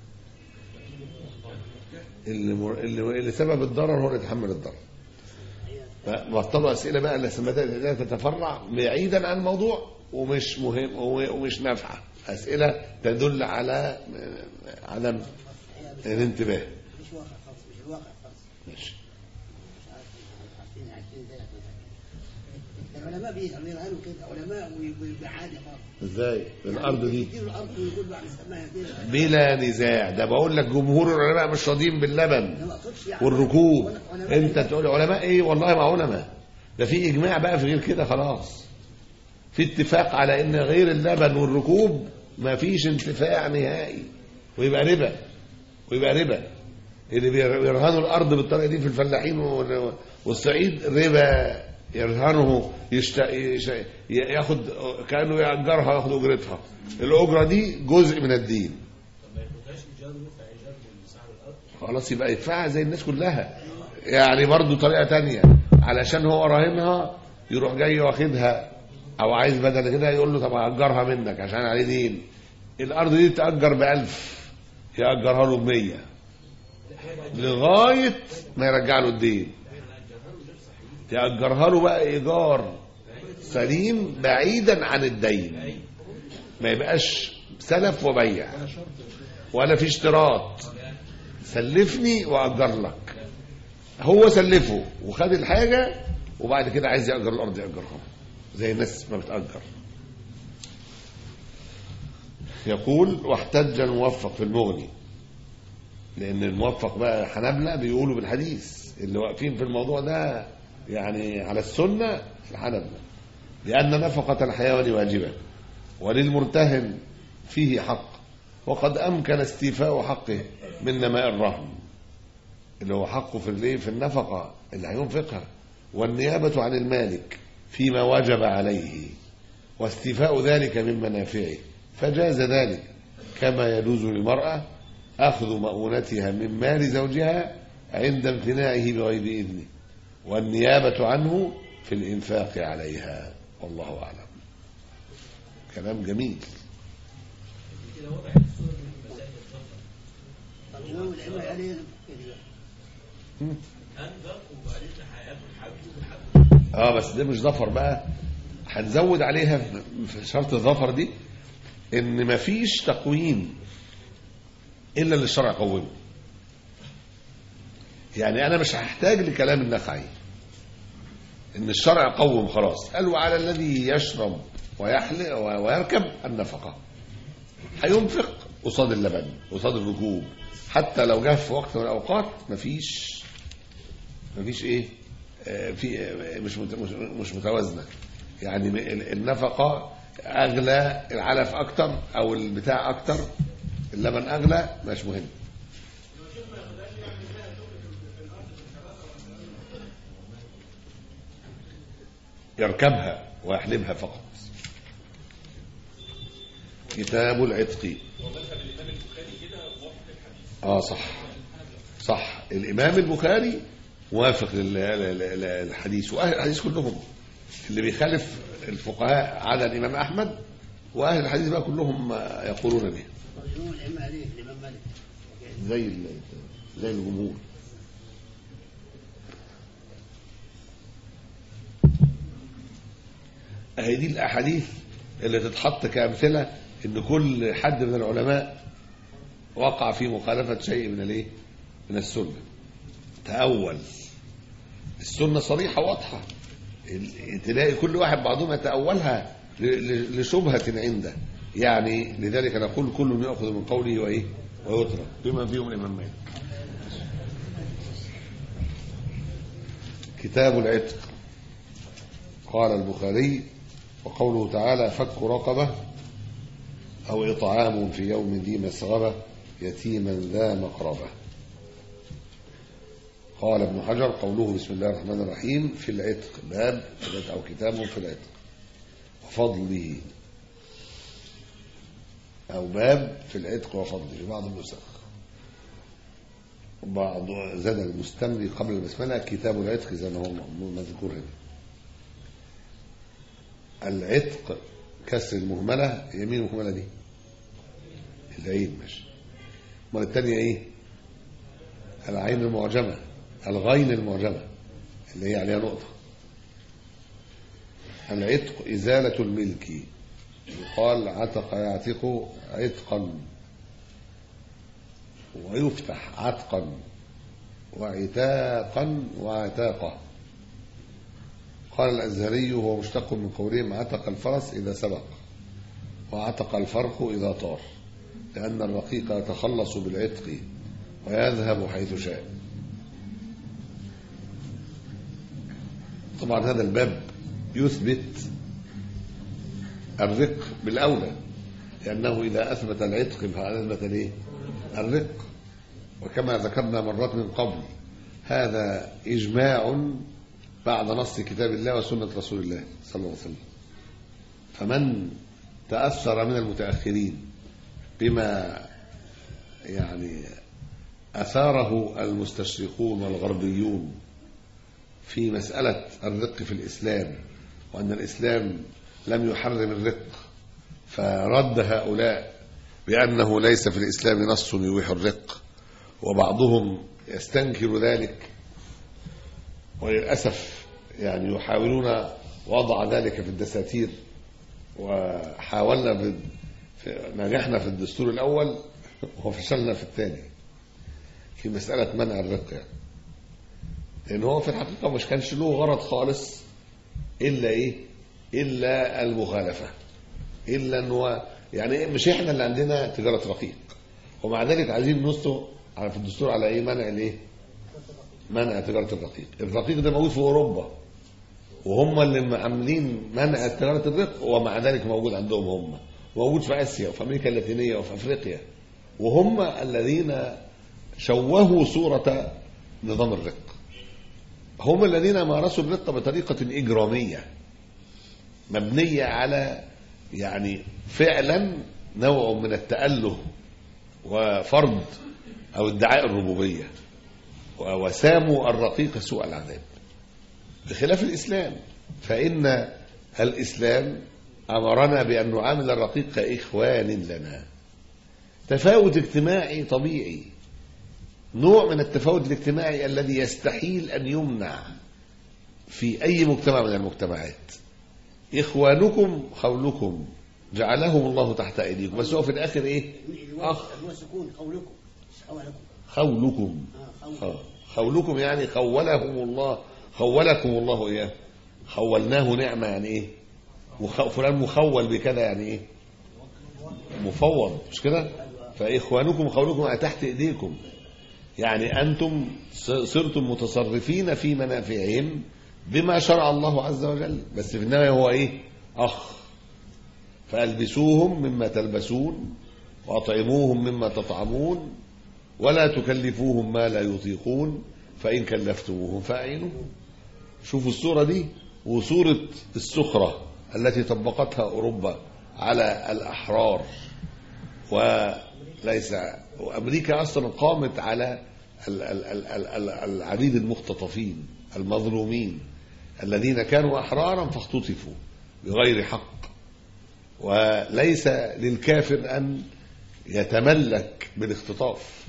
اللي, مر... اللي اللي سبب الضرر هو اللي يتحمل الضرر بطلوا اسئله بقى اللي بدات تتفرع بعيدا عن الموضوع ومش مهم ومش نافعه اسئله تدل على عدم الانتباه مش واقع خالص مش الواقع خالص ماشي مش عارف عارفين عارفين ده العلماء بيزعلوا يرهنوا كده علماء ويبقى عادي خالص ازاي الارض دي يديروا الارض ويقول له هنسميها كده بلا نزاع ده بقول لك جمهور العلماء مش راضيين باللبن انا ما اقصدش يعني والركوب علماء انت تقول علماء ايه والله ما علماء ده في اجماع بقى في غير كده خلاص في اتفاق على ان غير اللبن والركوب ما فيش انتفاع نهائي ويبقى ربا ويبقى ربا اللي بيرهنوا الارض بالطريقه دي في الفلاحين وال- والصعيد ربا يرهنه يشت... يش... ياخد كانه ياجرها ياخد اجرتها الاجره دي جزء من الدين خلاص يبقى يدفعها زي الناس كلها يعني برضو طريقة تانية علشان هو راهنها يروح جاي واخدها او عايز بدل كده يقول له طب هأجرها منك عشان عليه دين الارض دي تأجر بألف يأجرها له بمية لغاية ما يرجع له الدين تأجرها له بقى إيجار سليم بعيدا عن الدين ما يبقاش سلف وبيع ولا في اشتراط سلفني واجر لك هو سلفه وخد الحاجه وبعد كده عايز ياجر الارض ياجرها زي الناس ما بتاجر يقول واحتج الموفق في المغني لان الموفق بقى حنبلة بيقولوا بالحديث اللي واقفين في الموضوع ده يعني على السنه الحنبلة لان نفقه الحيوان واجبه وللمرتهن فيه حق وقد امكن استيفاء حقه من نماء الرهن اللي هو حقه في الايه في النفقه اللي هينفقها والنيابه عن المالك فيما وجب عليه واستيفاء ذلك من منافعه فجاز ذلك كما يجوز للمراه اخذ مؤونتها من مال زوجها عند امتناعه بغير اذنه والنيابه عنه في الانفاق عليها والله اعلم كلام جميل طب الامام العلماء عليه كده اه بس ده مش ظفر بقى هنزود عليها في- في شرط الظفر دي ان مفيش تقويم الا اللي الشرع قومه يعني انا مش هحتاج لكلام النخعي ان الشرع قوم خلاص قال وعلى الذي يشرب ويحلق ويركب النفقه هينفق قصاد اللبن قصاد الركوب حتى لو جه في وقت من الاوقات مفيش مفيش ايه آه، في آه، مش مت- مش- مش متوازنه يعني م- ال- النفقه اغلى العلف اكتر او البتاع اكتر اللبن اغلى مش مهم يركبها ويحلبها فقط كتاب العتق اه صح صح الامام البخاري موافق لل- لل- لل- للحديث واهل الحديث كلهم اللي بيخالف الفقهاء على الامام احمد واهل الحديث بقى كلهم يقولون به مرجعون الأئمة عليه الإمام مالك زي ال- زي الجمهور اهي دي الاحاديث اللي تتحط كامثله ان كل حد من العلماء وقع في مخالفه شيء من الايه من السنه تاول السنه صريحه واضحه ال- تلاقي كل واحد بعضهم يتاولها ل- ل- لشبهه عنده يعني لذلك نقول كل ياخذ من قوله وايه ويترك بما فيهم الامام مالك كتاب العتق قال البخاري وقوله تعالى فك رقبة أو إطعام في يوم ذي مسغبة يتيما ذا مقربة قال ابن حجر قوله بسم الله الرحمن الرحيم في العتق باب أو كتاب في العتق وفضله أو باب في العتق وفضله بعض النسخ بعض زاد المستملي قبل البسملة كتاب العتق زي ما هو مذكور هنا العتق كسر المهملة يمين المهملة دي العين ماشي المرة الثانية ايه العين المعجمة الغين المعجمة اللي هي عليها نقطة العتق إزالة الملك يقال عتق يعتق عتقا ويفتح عتقا وعتاقا وعتاقة قال الأزهري هو مشتق من قولهم عتق الفرس إذا سبق وعتق الفرق إذا طار لأن الرقيق يتخلص بالعتق ويذهب حيث شاء طبعا هذا الباب يثبت الرق بالأولى لأنه إذا أثبت العتق فهذا أثبت ليه الرق وكما ذكرنا مرات من قبل هذا إجماع بعد نص كتاب الله وسنة رسول الله صلى الله عليه وسلم فمن تأثر من المتأخرين بما يعني أثاره المستشرقون والغربيون في مسألة الرق في الإسلام وأن الإسلام لم يحرم الرق فرد هؤلاء بأنه ليس في الإسلام نص يبيح الرق وبعضهم يستنكر ذلك وللأسف يعني يحاولون وضع ذلك في الدساتير وحاولنا في في- نجحنا في الدستور الأول وفشلنا في الثاني في مسألة منع الرق يعني. لأن هو في الحقيقة مش كانش له غرض خالص إلا إيه؟ إلا المخالفة إلا إن هو يعني مش إحنا اللي عندنا تجارة رقيق ومع ذلك عايزين نصه على في الدستور على إيه منع الإيه؟ منع تجارة الرقيق الرقيق ده موجود في أوروبا وهم اللي عاملين منع تجارة الرق ومع ذلك موجود عندهم هم موجود في آسيا وفي أمريكا اللاتينية وفي أفريقيا وهم الذين شوهوا صورة نظام الرق هم الذين مارسوا الرق بطريقة إجرامية مبنية على يعني فعلا نوع من التأله وفرض أو ادعاء الربوبية وساموا الرقيق سوء العذاب بخلاف الإسلام فإن الإسلام أمرنا بأن نعامل الرقيق كإخوان لنا تفاوت اجتماعي طبيعي نوع من التفاوت الاجتماعي الذي يستحيل أن يمنع في أي مجتمع من المجتمعات إخوانكم خولكم جعلهم الله تحت أيديكم بس هو في الآخر إيه أخ هو سكون قولكم حولكم خولكم آه، خولكم. خولكم يعني خولهم الله خولكم الله إياه خولناه نعمة يعني إيه مخ... فلان مخول بكذا يعني إيه مفوض مش كده فإخوانكم قولكم تحت إيديكم يعني أنتم صرتم متصرفين في منافعهم بما شرع الله عز وجل بس في النهاية هو إيه أخ فألبسوهم مما تلبسون وأطعموهم مما تطعمون ولا تكلفوهم ما لا يطيقون فإن كلفتموهم فأعينوهم شوفوا الصورة دي وصورة السخرة التي طبقتها أوروبا على الأحرار وليس وأمريكا أصلا قامت على ال- ال- ال- ال- ال- العبيد المختطفين المظلومين الذين كانوا أحرارا فاختطفوا بغير حق وليس للكافر أن يتملك بالاختطاف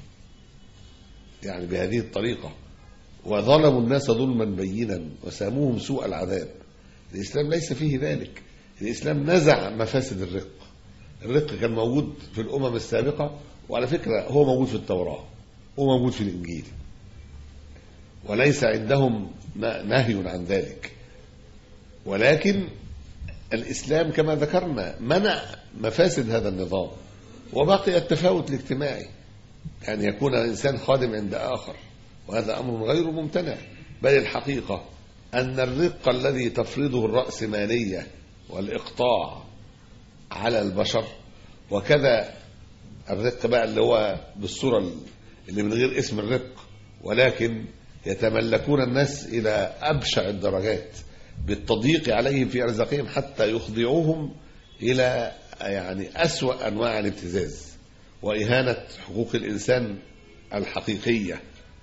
يعني بهذه الطريقة وظلموا الناس ظلما بينا وساموهم سوء العذاب الإسلام ليس فيه ذلك الإسلام نزع مفاسد الرق الرق كان موجود في الأمم السابقة وعلى فكرة هو موجود في التوراة هو موجود في الإنجيل وليس عندهم نهي عن ذلك ولكن الإسلام كما ذكرنا منع مفاسد هذا النظام وبقي التفاوت الاجتماعي أن يكون الإنسان خادم عند آخر وهذا أمر غير ممتنع بل الحقيقة أن الرق الذي تفرضه الرأسمالية والإقطاع على البشر وكذا الرق بقى اللي هو بالصورة اللي من غير اسم الرق ولكن يتملكون الناس إلى أبشع الدرجات بالتضييق عليهم في أرزاقهم حتى يخضعوهم إلى يعني أسوأ أنواع الابتزاز وإهانة حقوق الإنسان الحقيقية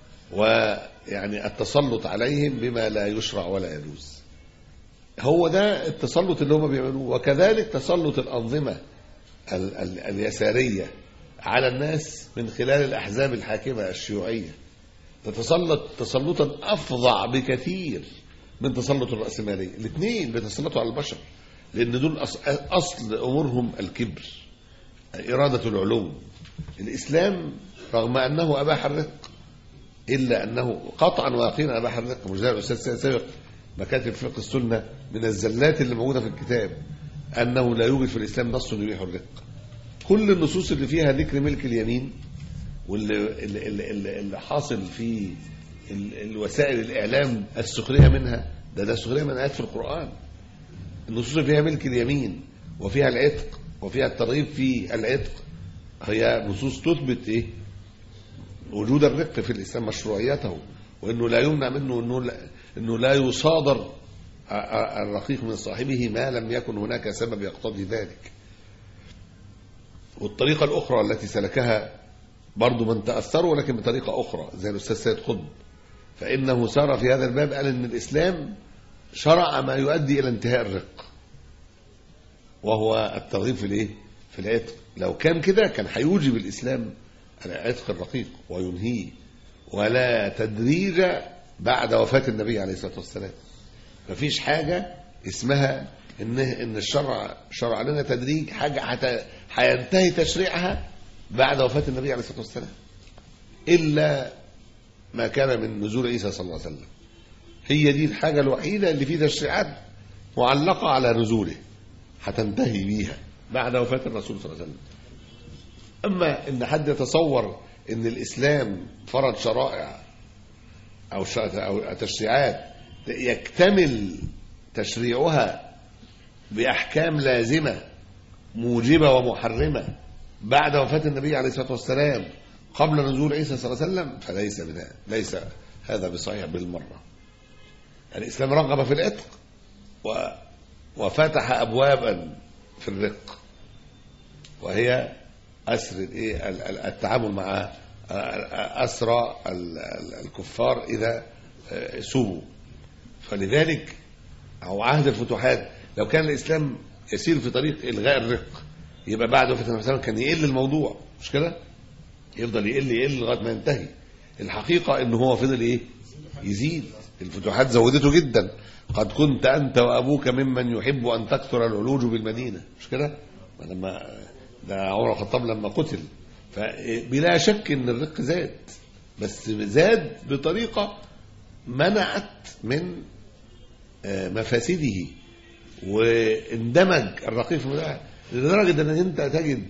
ويعني التسلط عليهم بما لا يشرع ولا يجوز هو ده التسلط اللي هم بيعملوه وكذلك تسلط الأنظمة ال- ال- اليسارية على الناس من خلال الأحزاب الحاكمة الشيوعية تتسلط تسلطا أفظع بكثير من تسلط الرأسمالية الاثنين بيتسلطوا على البشر لأن دول أص- أصل أمورهم الكبر إرادة العلو الإسلام رغم أنه أباح الرق إلا أنه قطعا ويقينا أباح الرق مش زي الأستاذ سيد سابق مكاتب فقه السنة من الزلات اللي موجودة في الكتاب أنه لا يوجد في الإسلام نص يبيح الرق كل النصوص اللي فيها ذكر ملك اليمين واللي اللي اللي اللي اللي حاصل في ال- الوسائل الإعلام السخرية منها ده ده سخرية من آيات في القرآن النصوص اللي فيها ملك اليمين وفيها العتق وفيها الترغيب في العتق هي نصوص تثبت ايه وجود الرق في الاسلام مشروعيته وانه لا يمنع منه انه لا, إنه لا يصادر ا- ا- الرقيق من صاحبه ما لم يكن هناك سبب يقتضي ذلك والطريقة الأخرى التي سلكها برضو من تأثروا ولكن بطريقة أخرى زي الأستاذ سيد قطب فإنه سار في هذا الباب قال إن الإسلام شرع ما يؤدي إلى انتهاء الرق وهو الترغيب في الايه في العتق لو كان كده كان هيوجب الاسلام العتق الرقيق وينهيه ولا تدريج بعد وفاه النبي عليه الصلاه والسلام مفيش حاجه اسمها ان ان الشرع شرع لنا تدريج حاجه حت- هينتهي تشريعها بعد وفاه النبي عليه الصلاه والسلام الا ما كان من نزول عيسى صلى الله عليه وسلم هي دي الحاجه الوحيده اللي في تشريعات معلقه على نزوله هتنتهي بيها بعد وفاة الرسول صلى الله عليه وسلم أما إن حد يتصور إن الإسلام فرض شرائع أو ش- أو تشريعات يكتمل تشريعها بأحكام لازمة موجبة ومحرمة بعد وفاة النبي عليه الصلاة والسلام قبل نزول عيسى صلى الله عليه وسلم فليس من ليس هذا بصحيح بالمرة الإسلام رغب في العتق و وفتح ابوابا في الرق وهي اسر الايه ال- ال- التعامل مع اسرى ال- ال- الكفار اذا آه، سبوا فلذلك او عهد الفتوحات لو كان الاسلام يسير في طريق الغاء الرق يبقى بعد وفاه النبي صلى الله عليه وسلم كان يقل الموضوع مش كده؟ يفضل يقل يقل لغايه ما ينتهي الحقيقه ان هو فضل ايه؟ يزيد الفتوحات زودته جدا قد كنت انت وابوك ممن يحب ان تكثر العلوج بالمدينه مش كده؟ لما ده عمر الخطاب لما قتل فبلا شك ان الرق زاد بس زاد بطريقه منعت من آه، مفاسده واندمج الرقيق في ده لدرجه ان انت تجد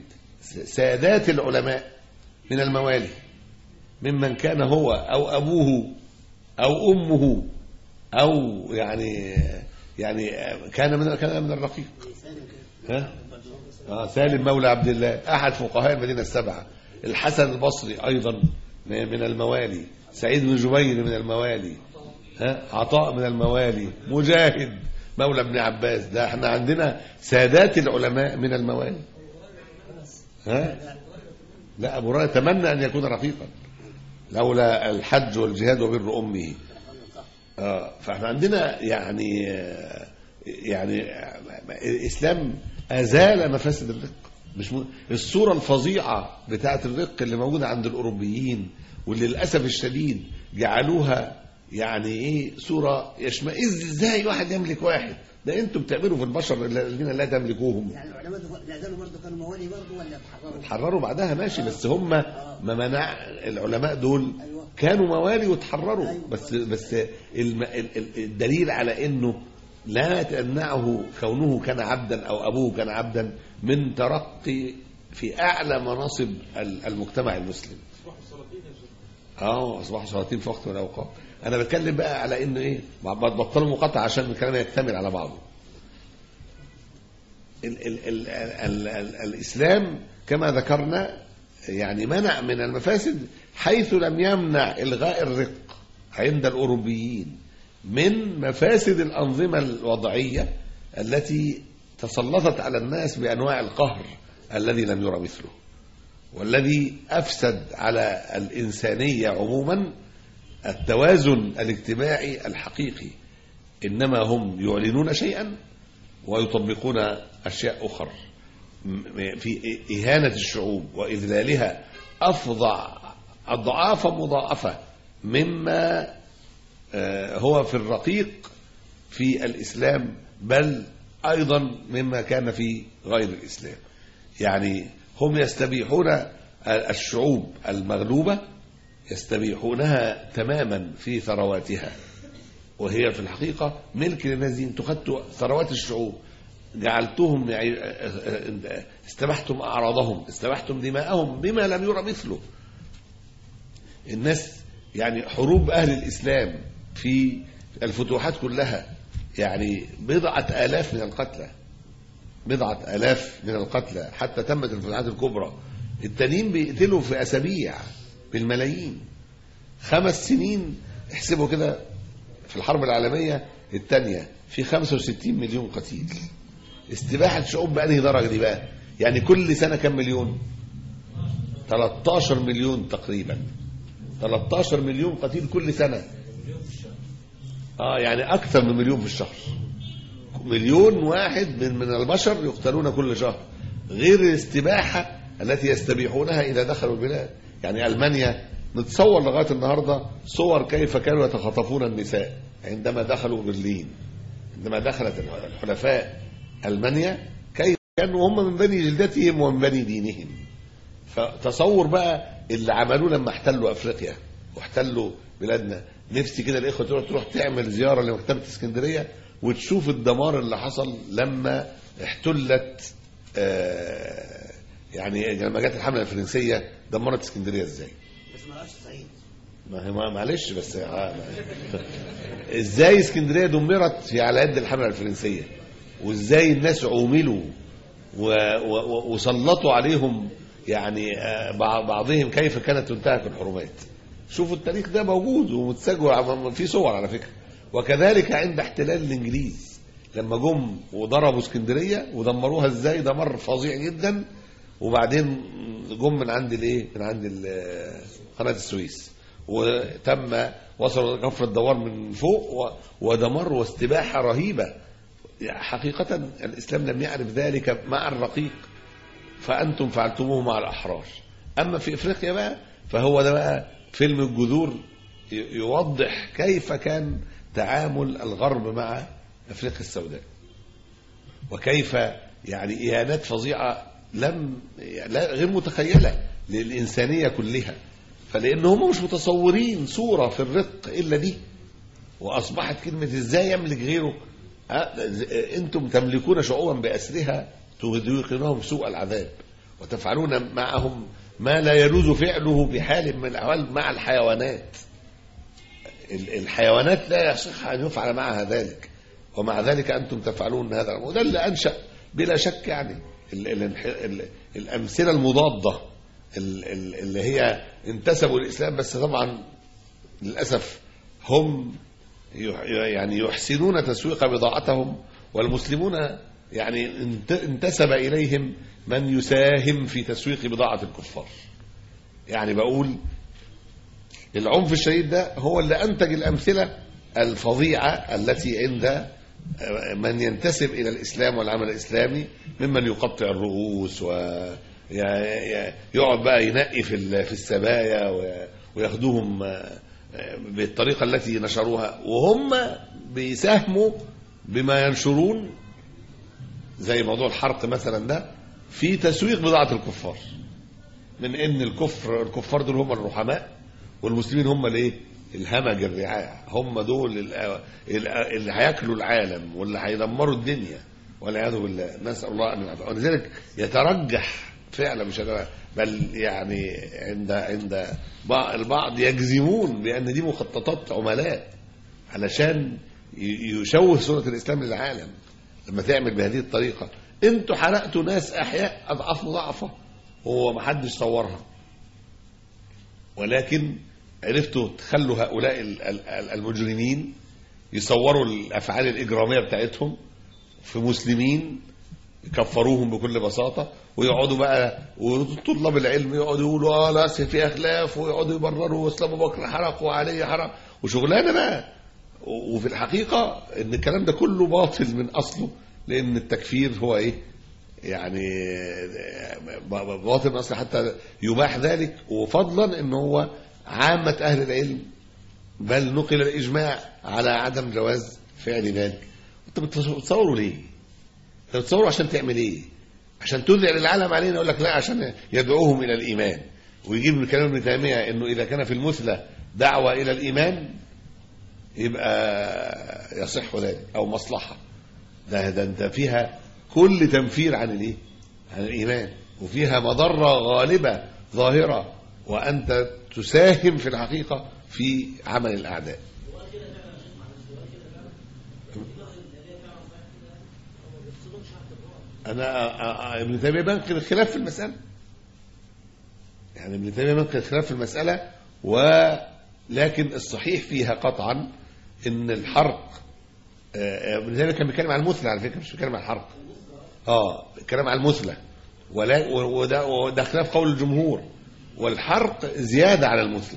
سادات العلماء من الموالي ممن كان هو أو أبوه أو أمه أو يعني يعني كان من كان من الرقيق ها؟ آه سالم مولى عبد الله أحد فقهاء المدينة السبعة الحسن البصري أيضا من الموالي سعيد بن جبير من الموالي ها؟ عطاء من الموالي مجاهد مولى ابن عباس ده احنا عندنا سادات العلماء من الموالي ها؟ لا أبو هريرة تمنى أن يكون رفيقا لولا الحج والجهاد وبر أمه آه فاحنا عندنا يعني آه، يعني آه، الإسلام أزال مفاسد الرق مش م... الصورة الفظيعة بتاعة الرق اللي موجودة عند الأوروبيين واللي للأسف الشديد جعلوها يعني إيه صورة يشمئز إزاي واحد يملك واحد ده أنتم بتعملوا في البشر الذين لا تملكوهم يعني العلماء دول- لا زالوا برضه كانوا موالي برضه ولا تحرروا؟ اتحرروا بعدها ماشي بس هم ما منع العلماء دول كانوا موالي وتحرروا بس بس الم- ال- ال- الدليل على انه لا تمنعه كونه كان عبدا او ابوه كان عبدا من ترقي في اعلى مناصب ال- المجتمع المسلم اه اصبحوا سلاطين في وقت من الاوقات انا بتكلم بقى على انه ايه ما بطلوا مقاطعه عشان الكلام يكتمل على بعضه ال ال ال ال ال الإسلام كما ذكرنا يعني منع من المفاسد حيث لم يمنع إلغاء الرق عند الأوروبيين من مفاسد الأنظمة الوضعية التي تسلطت على الناس بأنواع القهر الذي لم يرى مثله والذي أفسد على الإنسانية عموما التوازن الاجتماعي الحقيقي إنما هم يعلنون شيئا ويطبقون أشياء أخرى م- في إهانة الشعوب وإذلالها أفظع أضعافا مضاعفة مما آه، هو في الرقيق في الإسلام بل أيضا مما كان في غير الإسلام يعني هم يستبيحون الشعوب المغلوبة يستبيحونها تماما في ثرواتها وهي في الحقيقة ملك للناس دي انتوا خدتوا ثروات الشعوب جعلتهم يعي- استبحتم أعراضهم استبحتم دماءهم بما لم يرى مثله الناس يعني حروب أهل الإسلام في الفتوحات كلها يعني بضعة آلاف من القتلى بضعة آلاف من القتلى حتى تمت الفتوحات الكبرى التانيين بيقتلوا في أسابيع بالملايين خمس سنين احسبوا كده في الحرب العالمية الثانية في 65 مليون قتيل استباحة شعوب بأنهي درجة دي بقى يعني كل سنة كم مليون 13 مليون تقريبا 13 مليون قتيل كل سنة اه يعني أكثر من مليون في الشهر مليون واحد من من البشر يقتلون كل شهر غير الاستباحة التي يستبيحونها إذا دخلوا البلاد يعني ألمانيا نتصور لغاية النهاردة صور كيف كانوا يتخطفون النساء عندما دخلوا برلين عندما دخلت الحلفاء ألمانيا كيف كانوا هم من بني جلدتهم ومن بني دينهم فتصور بقى اللي عملوه لما احتلوا افريقيا واحتلوا بلادنا نفسي كده الاخوه تروح تروح تعمل زياره لمكتبه اسكندريه وتشوف الدمار اللي حصل لما احتلت آه يعني لما جت الحمله الفرنسيه دمرت اسكندريه ازاي بس ما راحش صعيد ما هي ما- معلش بس آه، ازاي اسكندريه دمرت في على يد الحمله الفرنسيه وازاي الناس عوملوا و- و- و- وسلطوا عليهم يعني آه، بع- بعضهم كيف كانت تنتهك الحرمات شوفوا التاريخ ده موجود ومتسجل في صور على فكره وكذلك عند احتلال الانجليز لما جم وضربوا اسكندريه ودمروها ازاي دمار فظيع جدا وبعدين جم من عند الايه من عند ال- قناه السويس وتم وصلوا كفر الدوار من فوق و- ودمار واستباحه رهيبه حقيقه الاسلام لم يعرف ذلك مع الرقيق فانتم فعلتموه مع الاحرار اما في افريقيا بقى فهو ده بقى فيلم الجذور ي- يوضح كيف كان تعامل الغرب مع افريقيا السوداء وكيف يعني اهانات فظيعه لم لا غير متخيله للانسانيه كلها فلان هم مش متصورين صوره في الرق الا دي واصبحت كلمه ازاي يملك غيره أه، انتم تملكون شعوبا باسرها تذيقونهم سوء العذاب وتفعلون معهم ما لا يجوز فعله بحال من الأحوال مع الحيوانات ال- الحيوانات لا يصح أن يفعل معها ذلك ومع ذلك أنتم تفعلون هذا وده اللي أنشأ بلا شك يعني ال ال ال الأمثلة المضادة ال- ال- اللي هي انتسبوا للإسلام بس طبعا للأسف هم يح- يعني يحسنون تسويق بضاعتهم والمسلمون يعني انت- انتسب إليهم من يساهم في تسويق بضاعة الكفار يعني بقول العنف الشديد ده هو اللي أنتج الأمثلة الفظيعة التي عند من ينتسب إلى الإسلام والعمل الإسلامي ممن يقطع الرؤوس ويقعد بقى ينقي في ال- في السبايا و- وياخدوهم بالطريقة التي نشروها وهم بيساهموا بما ينشرون زي موضوع الحرق مثلا ده في تسويق بضاعة الكفار من ان الكفر الكفار دول هم الرحماء والمسلمين هم الايه الهمج الرعاع هم دول ال- ال- اللي هياكلوا العالم واللي هيدمروا الدنيا والعياذ بالله نسال الله ان يعافينا ولذلك يترجح فعلا مش هذا- بل يعني عند عند بع- البعض يجزمون بان دي مخططات عملاء علشان ي- يشوه صوره الاسلام للعالم لما تعمل بهذه الطريقه انتوا حرقتوا ناس احياء اضعاف مضاعفه هو ما حدش صورها ولكن عرفتوا تخلوا هؤلاء ال- ال- ال- المجرمين يصوروا الافعال الاجراميه بتاعتهم في مسلمين يكفروهم بكل بساطه ويقعدوا بقى وطلاب العلم يقعدوا يقولوا اه لا أصل في اخلاف ويقعدوا يبرروا واسلام ابو بكر حرق وعلي حرق وشغلانه بقى و- وفي الحقيقه ان الكلام ده كله باطل من اصله لان التكفير هو ايه يعني باطل من اصله حتى يباح ذلك وفضلا ان هو عامه اهل العلم بل نقل الاجماع على عدم جواز فعل ذلك انت بتصوروا ليه انت بتصوروا عشان تعمل ايه عشان تذعن العالم علينا يقول لك لا عشان يدعوهم الى الايمان ويجيب من كلام ابن تيميه انه اذا كان في المثلى دعوه الى الايمان يبقى يصح ذلك او مصلحه ده ده انت فيها كل تنفير عن الايه عن الايمان وفيها مضره غالبه ظاهره وانت تساهم في الحقيقه في عمل الاعداء انا أ- أ- ابن تيميه بنقل الخلاف في المساله يعني ابن تيميه بنقل الخلاف في المساله ولكن الصحيح فيها قطعا ان الحرق آه، ابن تيميه كان بيتكلم عن المثلى على فكره مش بيتكلم عن الحرق اه بيتكلم عن المثلى ولا وده وده خلاف قول الجمهور والحرق زياده على المثلى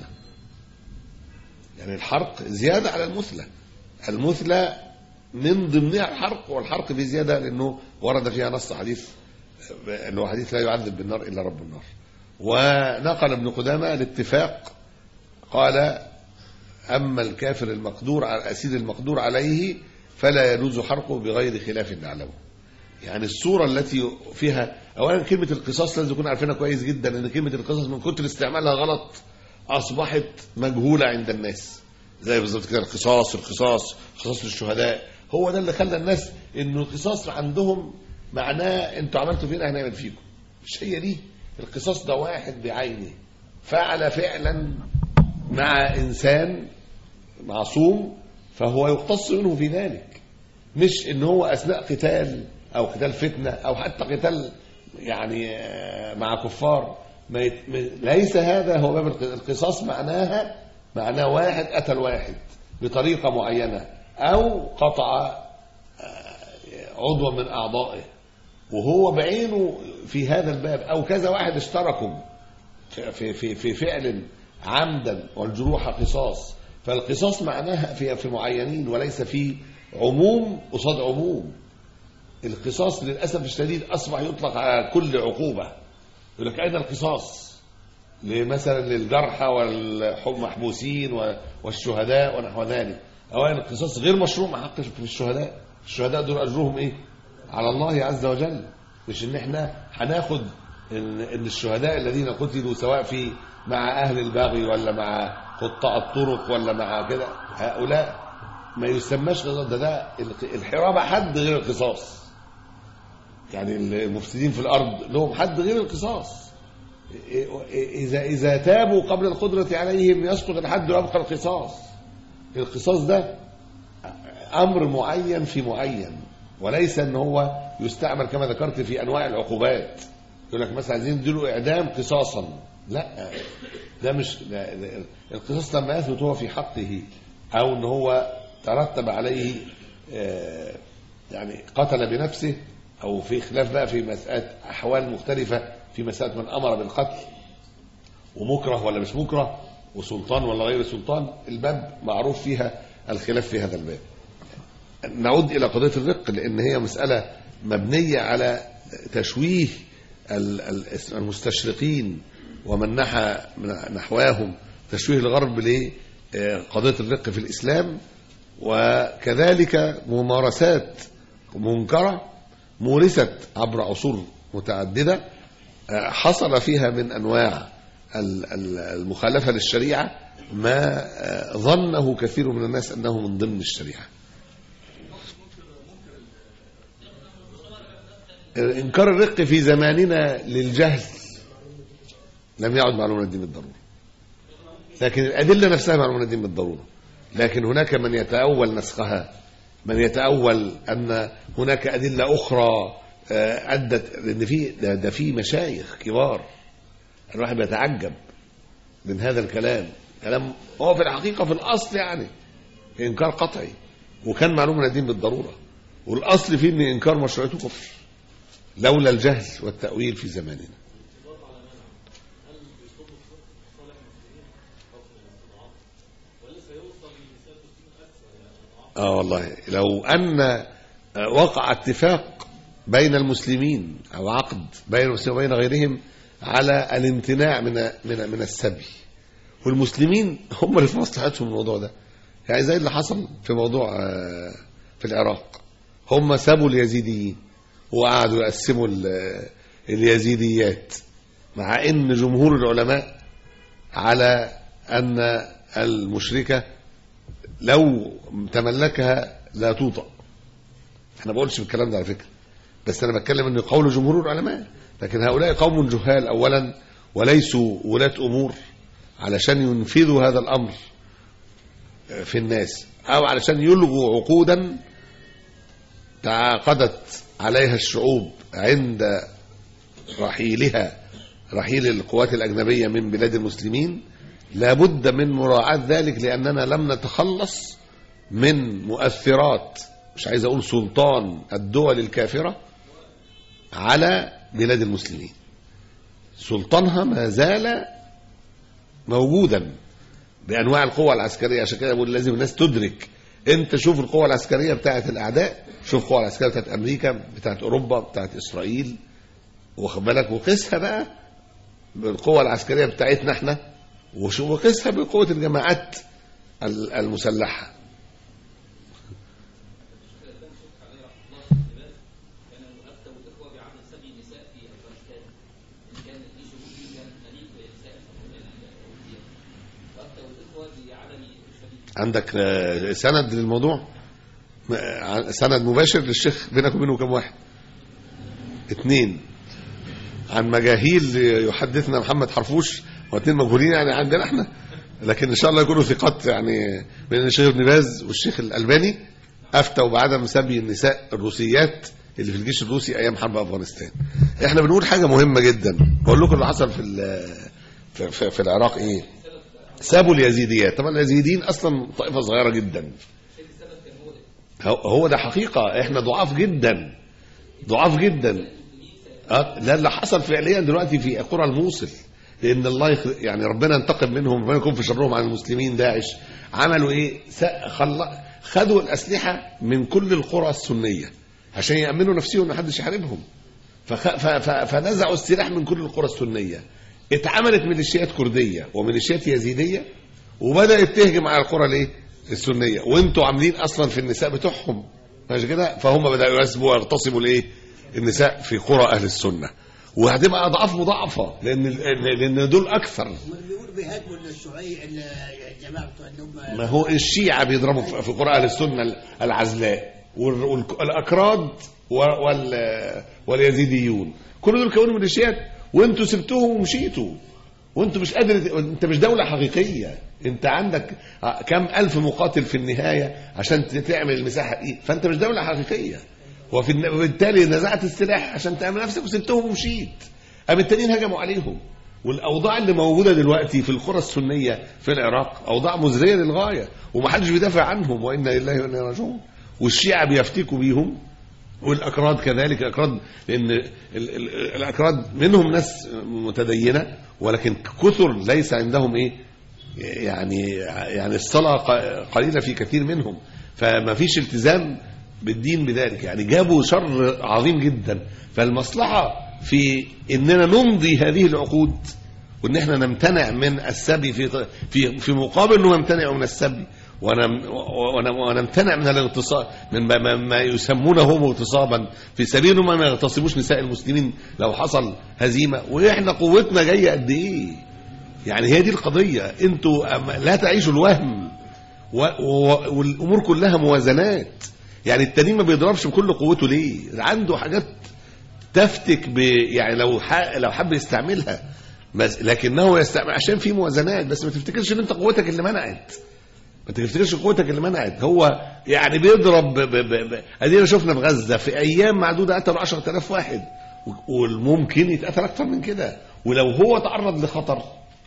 يعني الحرق زياده على المثلى المثلى من ضمنها الحرق والحرق في زياده لانه ورد فيها نص حديث آه، انه حديث لا يعذب بالنار الا رب النار ونقل ابن قدامه الاتفاق قال أما الكافر المقدور على الأسير المقدور عليه فلا يجوز حرقه بغير خلاف نعلمه يعني الصورة التي فيها أولا كلمة القصاص لازم نكون عارفينها كويس جدا أن كلمة القصاص من كتر استعمالها غلط أصبحت مجهولة عند الناس زي بالظبط كده القصاص القصاص قصاص للشهداء هو ده اللي خلى الناس انه القصاص عندهم معناه انتوا عملتوا فينا هنعمل فيكم مش هي دي القصاص ده واحد بعينه فعل فعلا مع انسان معصوم فهو يقتص منه في ذلك مش ان هو اثناء قتال او قتال فتنه او حتى قتال يعني آه، مع كفار ما يت... ما- ليس هذا هو باب الق- القصاص معناها معناه واحد قتل واحد بطريقه معينه او قطع آه، عضوا من اعضائه وهو بعينه في هذا الباب او كذا واحد اشتركوا في في في, في فعل عمدا والجروح قصاص فالقصاص معناها في في معينين وليس في عموم قصاد عموم القصاص للاسف الشديد اصبح يطلق على كل عقوبه يقول لك اين القصاص مثلا للجرحى والمحبوسين والشهداء ونحو ذلك اولا القصاص غير مشروع مع حق في الشهداء الشهداء دول اجرهم ايه على الله عز وجل مش ان احنا هناخد ان ان الشهداء الذين قتلوا سواء في مع اهل البغي ولا مع قطاع الطرق ولا مع كده هؤلاء ما يسماش قصاص ده ده الحرابه حد غير القصاص يعني المفسدين في الارض لهم حد غير القصاص اذا اذا تابوا قبل القدره عليهم يسقط الحد ويبقى القصاص القصاص ده امر معين في معين وليس ان هو يستعمل كما ذكرت في انواع العقوبات يقول لك مثلا عايزين نديله اعدام قصاصا لا ده مش ده ده القصاص لما يثبت هو في حقه او ان هو ترتب عليه آه، يعني قتل بنفسه او في خلاف بقى في مساله احوال مختلفه في مساله من امر بالقتل ومكره ولا مش مكره وسلطان ولا غير سلطان الباب معروف فيها الخلاف في هذا الباب نعود الى قضيه الرق لان هي مساله مبنيه على تشويه ال- ال- المستشرقين ومن نحى من نحواهم تشويه الغرب لقضيه الرق في الاسلام وكذلك ممارسات منكره مورست عبر عصور متعدده آه، حصل فيها من انواع ال- ال- المخالفه للشريعه ما آه، ظنه كثير من الناس انه من ضمن الشريعه انكار الرق في زماننا للجهل لم يعد معلوم من الدين بالضروره لكن الادله نفسها معلومه من الدين بالضروره لكن هناك من يتاول نسخها من يتاول ان هناك ادله اخرى آه، ادت لان في ده, ده في مشايخ كبار الواحد بيتعجب من هذا الكلام كلام هو في الحقيقه في الاصل يعني انكار قطعي وكان معلوم من الدين بالضروره والاصل فيه ان انكار مشروعيته كفر لولا الجهل والتأويل في زماننا اه والله لو ان آه، وقع اتفاق بين المسلمين او عقد بين المسلمين وبين غيرهم على الامتناع من من من السبي والمسلمين هم اللي في مصلحتهم الموضوع ده يعني زي اللي حصل في موضوع آه، في العراق هم سابوا اليزيديين وقعدوا يقسموا ال- اليزيديات مع ان جمهور العلماء على ان المشركه لو تملكها لا توطأ احنا ما بقولش بالكلام ده على فكره بس انا بتكلم ان قول جمهور العلماء لكن هؤلاء قوم جهال اولا وليسوا ولاة امور علشان ينفذوا هذا الامر في الناس او علشان يلغوا عقودا تعاقدت عليها الشعوب عند رحيلها رحيل القوات الأجنبية من بلاد المسلمين لابد من مراعاة ذلك لأننا لم نتخلص من مؤثرات مش عايز أقول سلطان الدول الكافرة على بلاد المسلمين سلطانها ما زال موجودا بانواع القوى العسكريه عشان كده بقول لازم الناس تدرك انت شوف القوى العسكريه بتاعت الاعداء شوف القوى العسكريه بتاعت امريكا بتاعت اوروبا بتاعت اسرائيل واخد بالك وقيسها بقى بالقوى العسكريه بتاعتنا احنا وشو- وقيسها بقوه الجماعات ال- المسلحه عندك آه، سند للموضوع م- ع- سند مباشر للشيخ بينك وبينه كم واحد اثنين عن مجاهيل يحدثنا محمد حرفوش واثنين مجهولين يعني عندنا احنا لكن ان شاء الله يكونوا ثقات يعني بين الشيخ ابن باز والشيخ الالباني افتوا بعدم سبي النساء الروسيات اللي في الجيش الروسي ايام حرب افغانستان احنا بنقول حاجه مهمه جدا بقول لكم اللي حصل في ال- في, في, في العراق ايه سابوا اليزيديات طبعا اليزيديين اصلا طائفه صغيره جدا هو هو ده حقيقه احنا ضعاف جدا ضعاف جدا آه، لا اللي حصل فعليا دلوقتي في قرى الموصل لان الله يخ... يعني ربنا ينتقم منهم ربنا يكون في شرهم عن المسلمين داعش عملوا ايه س... خل... خدوا الاسلحه من كل القرى السنيه عشان يامنوا نفسهم ان محدش يحاربهم فخ... ف... ف... فنزعوا السلاح من كل القرى السنيه اتعملت ميليشيات كرديه وميليشيات يزيديه وبدات تهجم على القرى الايه السنيه وانتوا عاملين اصلا في النساء بتوعهم ماشي كده فهم بداوا يسبوا ويغتصبوا الايه النساء في قرى اهل السنه وهتبقى اضعاف مضاعفه لان لان دول اكثر هم بيقولوا بيهاجموا الشيوعية الجماعة بتوع اللي هم ما هو الشيعة بيضربوا في في قرى أهل السنة العزلاء وال- والأكراد و- وال واليزيديون كل دول كونوا ميليشيات وانتوا سبتوهم ومشيتوا وانتوا مش قادر انت مش دولة حقيقية انت عندك كم الف مقاتل في النهاية عشان ت- تعمل المساحة دي فانت مش دولة حقيقية وفي الن- وبالتالي نزعت السلاح عشان تعمل نفسك وسبتهم ومشيت قام التانيين هجموا عليهم والاوضاع اللي موجوده دلوقتي في القرى السنيه في العراق اوضاع مزريه للغايه ومحدش بيدافع عنهم وانا لله وانا راجعون والشيعه بيفتكوا بيهم والاكراد كذلك الاكراد لان ال- ال- الاكراد منهم ناس متدينه ولكن كثر ليس عندهم ايه يعني يعني الصلاه ق- قليله في كثير منهم فما فيش التزام بالدين بذلك يعني جابوا شر عظيم جدا فالمصلحه في اننا نمضي هذه العقود وان احنا نمتنع من السبي في في في مقابل انه نمتنع من السبي ونم- ون- ونمتنع من الاغتصاب من ما, ما, ما يسمونه هم اغتصابا في سبيل انهم ما يغتصبوش نساء المسلمين لو حصل هزيمه واحنا قوتنا جايه قد ايه يعني هي دي القضيه انتوا أما- لا تعيشوا الوهم و و والامور كلها موازنات يعني التانيين ما بيضربش بكل قوته ليه عنده حاجات تفتك ب يعني لو ح... لو حب يستعملها بس لكنه يستعمل عشان في موازنات بس ما تفتكرش ان انت قوتك اللي منعت ما تفتكرش قوتك اللي منعت هو يعني بيضرب ب... ب... ب... ب... ادينا شفنا في غزه في ايام معدوده قتلوا 10000 واحد و- والممكن يتقتل اكتر من كده ولو هو تعرض لخطر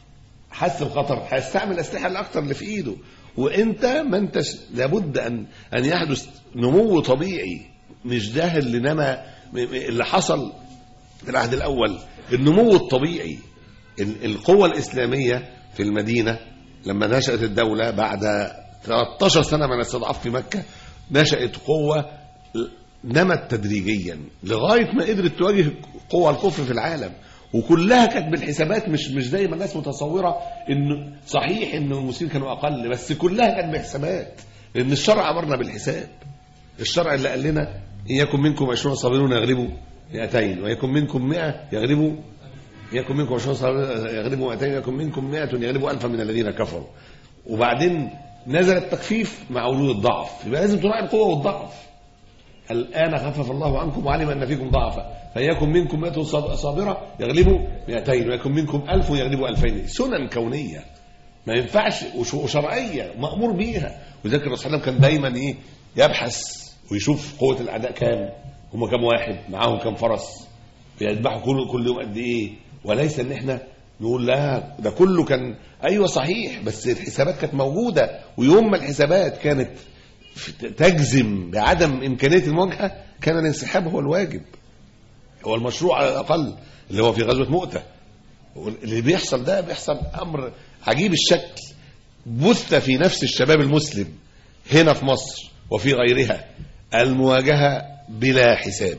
حس بخطر هيستعمل الاسلحه الاكثر اللي في ايده وانت ما انتش لابد ان ان يحدث نمو طبيعي مش ده اللي نما م- م- اللي حصل في العهد الاول النمو الطبيعي ال- القوة الإسلامية في المدينة لما نشأت الدولة بعد 13 سنة من الاستضعاف في مكة نشأت قوة نمت تدريجيا لغاية ما قدرت تواجه قوى الكفر في العالم وكلها كانت بالحسابات مش مش زي ما الناس متصوره انه صحيح ان المسلمين كانوا اقل بس كلها كانت بحسابات لان الشرع امرنا بالحساب الشرع اللي قال لنا ان يكن منكم 20 صابرون يغلبوا 200 ويكن منكم 100 يغلبوا يكن منكم 20 صابرون يغلبوا 200 ويكن منكم 100 يغلبوا 1000 من الذين كفروا وبعدين نزل التخفيف مع وجود الضعف يبقى لازم تراعي القوه والضعف الآن خفف الله عنكم وعلم أن فيكم ضعفا فيكن منكم مئة صاب- صابرة يغلبوا 200 ويكن منكم ألف يغلبوا 2000 سنن كونية ما ينفعش وش- وشرعية مأمور بيها وذلك الرسول صلى الله عليه وسلم كان دايما إيه يبحث ويشوف قوة الأعداء كام هم كام واحد معاهم كام فرس بيذبحوا كل كل يوم قد إيه وليس إن إحنا نقول لا ده كله كان أيوه صحيح بس الحسابات كانت موجودة ويوم ما الحسابات كانت تجزم بعدم إمكانية المواجهة كان الانسحاب هو الواجب هو المشروع على الأقل اللي هو في غزوة مؤتة اللي بيحصل ده بيحصل أمر عجيب الشكل بث في نفس الشباب المسلم هنا في مصر وفي غيرها المواجهة بلا حساب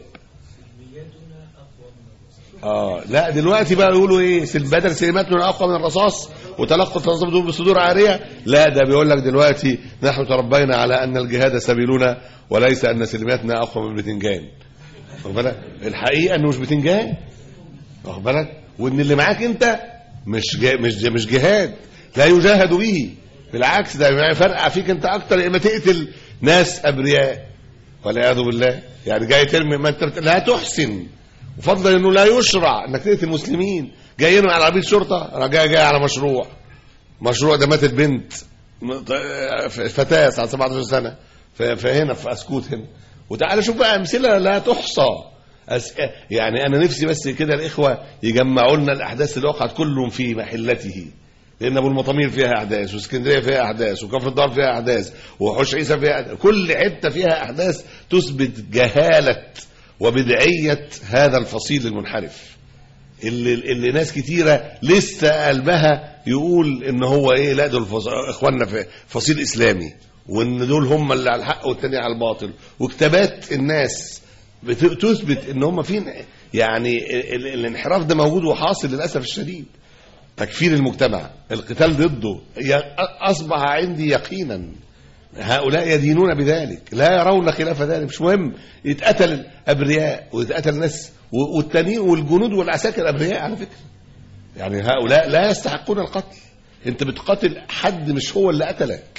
اه لا دلوقتي بقى يقولوا ايه سل- بدل سلماتنا اقوى من الرصاص وتلقى التنظيم دول بصدور عاريه لا ده بيقول لك دلوقتي نحن تربينا على ان الجهاد سبيلنا وليس ان سلماتنا اقوى من البتنجان واخد بالك الحقيقه انه مش بتنجان واخد بالك وان اللي معاك انت مش جا مش جا مش جهاد لا يجاهد به بالعكس ده يعني فرقع فيك انت اكتر يا اما تقتل ناس ابرياء والعياذ بالله يعني جاي ترمي ما انت بت- لا تحسن وفضلا انه لا يشرع انك تقتل المسلمين جاي يرمي على عربيه شرطه انا جاي جاي على مشروع مشروع ده ماتت بنت م- ط- فتاه ساعه 17 سنه ف- فهنا في اسكوت هنا وتعالى شوف بقى امثله لا تحصى أس... يعني انا نفسي بس كده الاخوه يجمعوا لنا الاحداث اللي وقعت كلهم في محلته لان ابو المطامير فيها احداث واسكندريه فيها احداث وكفر الدار فيها احداث وحوش عيسى فيها أحداث. كل حته فيها احداث تثبت جهاله وبدعيه هذا الفصيل المنحرف اللي, اللي ناس كتيره لسه قلبها يقول ان هو ايه لا دول فص- اخواننا في فصيل اسلامي وان دول هم اللي على الحق والتاني على الباطل وكتابات الناس بت- تثبت ان هم فين يعني ال- ال- الانحراف ده موجود وحاصل للاسف الشديد تكفير المجتمع القتال ضده ي- اصبح عندي يقينا هؤلاء يدينون بذلك لا يرون خلاف ذلك مش مهم يتقتل ابرياء ويتقتل ناس و- والتانيين والجنود والعساكر ابرياء على فكره يعني هؤلاء لا يستحقون القتل انت بتقاتل حد مش هو اللي قتلك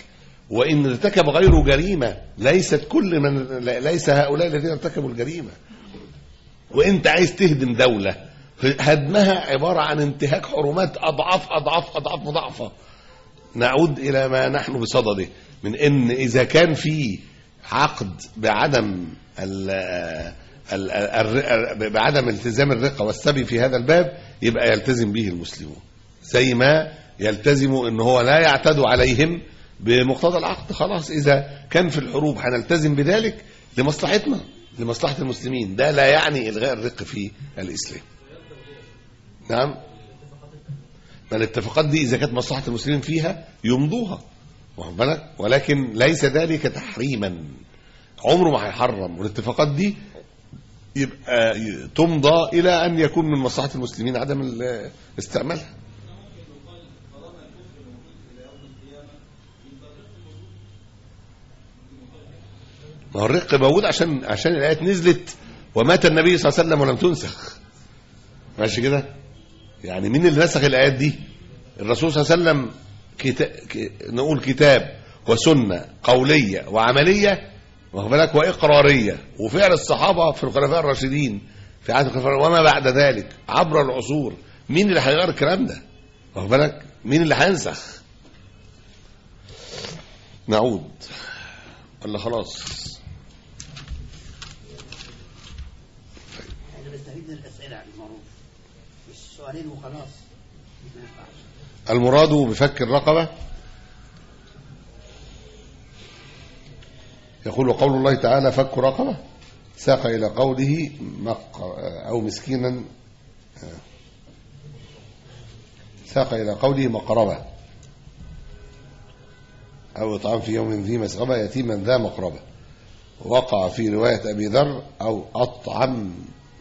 وإن ارتكب غيره جريمة ليست كل من ليس هؤلاء الذين ارتكبوا الجريمة وانت عايز تهدم دولة هدمها عبارة عن انتهاك حرمات أضعاف أضعاف أضعاف مضاعفة نعود إلى ما نحن بصدده من إن إذا كان في عقد بعدم ال ال ال بعدم التزام الرقة والسبي في هذا الباب يبقى يلتزم به المسلمون زي ما يلتزموا ان هو لا يعتدوا عليهم بمقتضى العقد خلاص اذا كان في الحروب هنلتزم بذلك لمصلحتنا لمصلحة المسلمين ده لا يعني الغاء الرق في الاسلام نعم ما الاتفاقات دي اذا كانت مصلحة المسلمين فيها يمضوها واخد بالك ولكن ليس ذلك تحريما عمره ما هيحرم والاتفاقات دي يبقى ي- تمضى الى ان يكون من مصلحة المسلمين عدم ال- استعمالها ما هو الرق موجود عشان عشان الايات نزلت ومات النبي صلى الله عليه وسلم ولم تنسخ ماشي كده يعني مين اللي نسخ الايات دي الرسول صلى الله عليه وسلم كتا... ك... نقول كتاب وسنه قوليه وعمليه واخد بالك واقراريه وفعل الصحابه في الخلفاء الراشدين في عهد الخلفاء وما بعد ذلك عبر العصور مين اللي هيغير الكلام ده واخد بالك مين اللي هينسخ نعود ولا خلاص احنا بنستفيد من الاسئله عن المعروف مش سؤالين وخلاص ما ينفعش المراد بفك الرقبة يقول قول الله تعالى فك رقبة ساق إلى قوله مق أو مسكينا ساق إلى قوله مقربة أو إطعام في يوم ذي مسغبة يتيما ذا مقربة وقع في رواية أبي ذر أو أطعم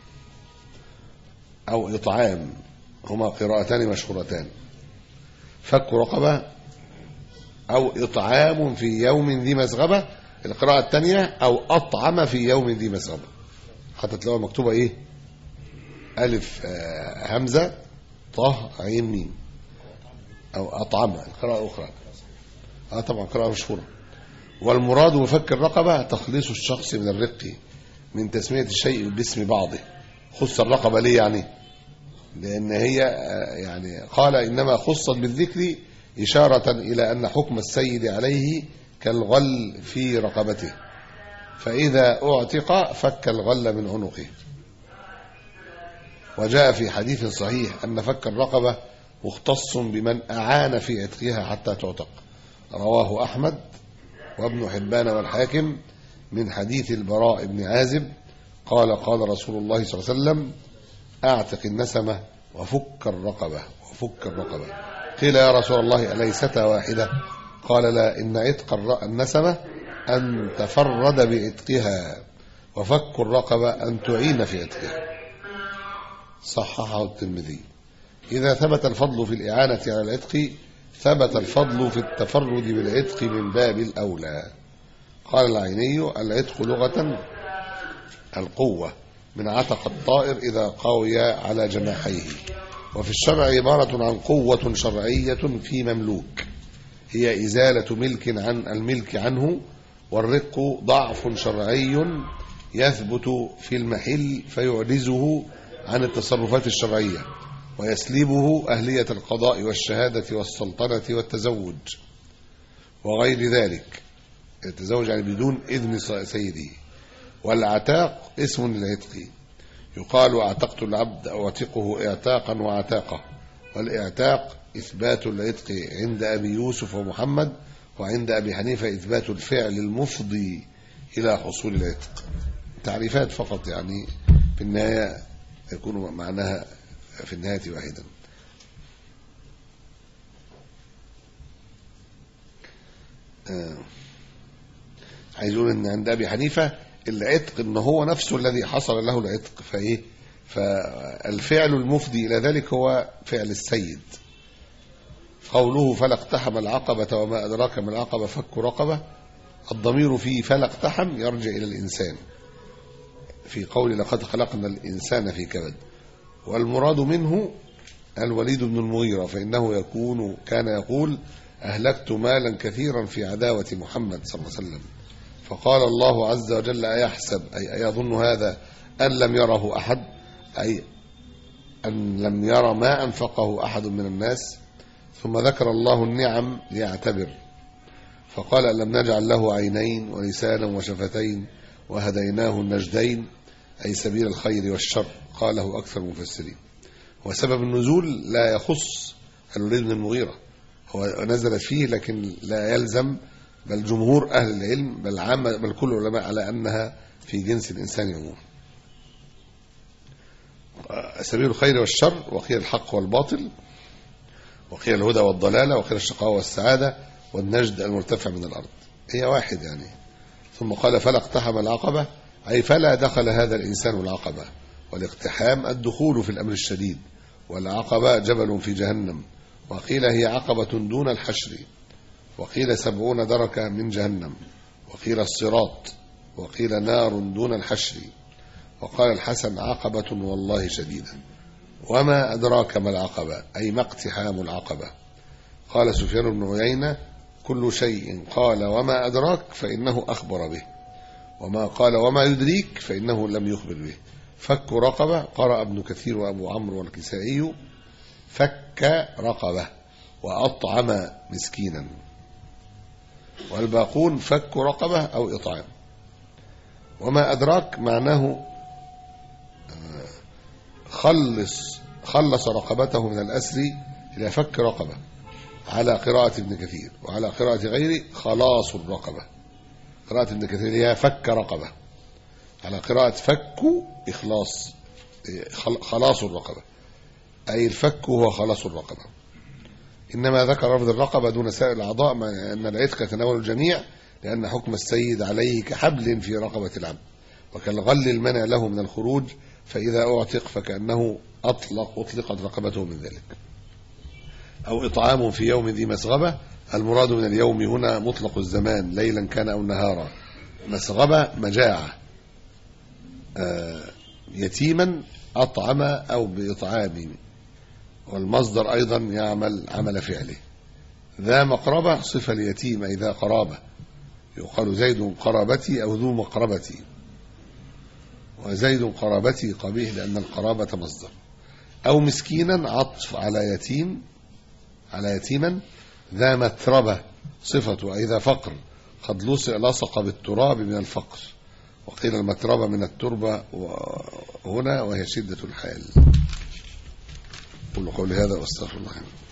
أو إطعام هما قراءتان مشهورتان فك رقبة أو إطعام في يوم ذي مسغبة القراءة الثانية أو أطعم في يوم ذي مسغبة حتى تلاقوها مكتوبة إيه ألف آه، همزة طه عين ميم أو أطعم القراءة الأخرى آه طبعا قراءة مشهورة والمراد بفك الرقبة تخليص الشخص من الرق من تسمية الشيء باسم بعضه خص الرقبة ليه يعني لأن هي آه، يعني قال إنما خصت بالذكر إشارة إلى أن حكم السيد عليه كالغل في رقبته فإذا أعتق فك الغل من عنقه وجاء في حديث صحيح أن فك الرقبة مختص بمن أعان في عتقها حتى تعتق رواه أحمد وابن حبان والحاكم من حديث البراء بن عازب قال قال رسول الله صلى الله عليه وسلم أعتق النسمة وفك الرقبة وفك الرقبة قيل يا رسول الله أليستا واحدة قال لا إن عتق الر- النسمة أن تفرد بعتقها وفك الرقبة أن تعين في عتقها صححه الترمذي إذا ثبت الفضل في الإعانة على العتق ثبت الفضل في التفرد بالعتق من باب الأولى قال العيني العتق لغة القوة من عتق الطائر إذا قوي على جناحيه وفي الشرع عبارة عن قوة شرعية في مملوك هي إزالة ملك عن الملك عنه والرق ضعف شرعي يثبت في المحل فيعجزه عن التصرفات الشرعية ويسلبه أهلية القضاء والشهادة والسلطنة والتزوج وغير ذلك يتزوج يعني بدون إذن سيده والعتاق اسم للعتق يقال اعتقت العبد أو اعتقه اعتاقا وعتاقة والإعتاق إثبات العتق عند أبي يوسف ومحمد وعند أبي حنيفة إثبات الفعل المفضي إلى حصول العتق تعريفات فقط يعني في النهاية يكون معناها في النهاية واحدا آه. عايز يقول ان عند ابي حنيفه العتق ان هو نفسه الذي حصل له العتق فايه فالفعل المفضي الى ذلك هو فعل السيد قوله فلا اقتحم العقبة وما أدراك ما العقبة فك رقبة الضمير في فلا اقتحم يرجع إلى الإنسان في قول لقد خلقنا الإنسان في كبد والمراد منه الوليد بن المغيرة فإنه يكون كان يقول أهلكت مالا كثيرا في عداوة محمد صلى الله عليه وسلم فقال الله عز وجل أيحسب أي أيظن هذا أن لم يره أحد أي أن لم ير ما أنفقه أحد من الناس ثم ذكر الله النعم ليعتبر فقال أن لم نجعل له عينين ولسانا وشفتين وهديناه النجدين أي سبيل الخير والشر قاله أكثر المفسرين وسبب النزول لا يخص الوليد بن المغيرة هو نزلت فيه لكن لا يلزم بل جمهور أهل العلم بل عام بل كل العلماء على أنها في جنس الإنسان عموما سبيل الخير والشر وقيل الحق والباطل وقيل الهدى والضلالة وقيل الشقاوة والسعادة والنجد المرتفع من الأرض هي واحد يعني ثم قال فلا اقتحم العقبة أي فلا دخل هذا الإنسان العقبة والاقتحام الدخول في الأمر الشديد والعقبة جبل في جهنم وقيل هي عقبة دون الحشر وقيل سبعون دركة من جهنم وقيل الصراط وقيل نار دون الحشر وقال الحسن عقبة والله شديدة وما أدراك ما العقبة أي ما اقتحام العقبة قال سفيان بن عيينة كل شيء قال وما أدراك فإنه أخبر به وما قال وما يدريك فإنه لم يخبر به فك رقبة قرأ ابن كثير وأبو عمرو والكسائي فك رقبة وأطعم مسكينا والباقون فك رقبة أو إطعام وما أدراك معناه خلص خلص رقبته من الأسر إلى فك رقبة على قراءة ابن كثير وعلى قراءة غيره خلاص الرقبة قراءة ابن كثير هي فك رقبة على قراءة فك إخلاص خلاص الرقبة أي الفك هو خلاص الرقبة إنما ذكر لفظ الرقبة دون سائر الأعضاء مع أن العتق يتناول الجميع لأن حكم السيد عليه كحبل في رقبة العبد وكالغل المنع له من الخروج فإذا أعتق فكأنه أطلق أطلقت رقبته من ذلك أو إطعام في يوم ذي مسغبة المراد من اليوم هنا مطلق الزمان ليلا كان أو نهارا مسغبة مجاعة آه يتيما أطعم أو بإطعام والمصدر أيضا يعمل عمل فعله ذا مقربة صفة اليتيم أي ذا قرابة يقال زيد قرابتي أو ذو مقربتي وزيد قرابتي قبيح لأن القرابة مصدر أو مسكينا عطف على يتيم على يتيما ذا متربة صفة أي ذا فقر قد لصق بالتراب من الفقر وقيل المتربة من التربة هنا وهي شدة الحال قل قولي هذا واستغفر الله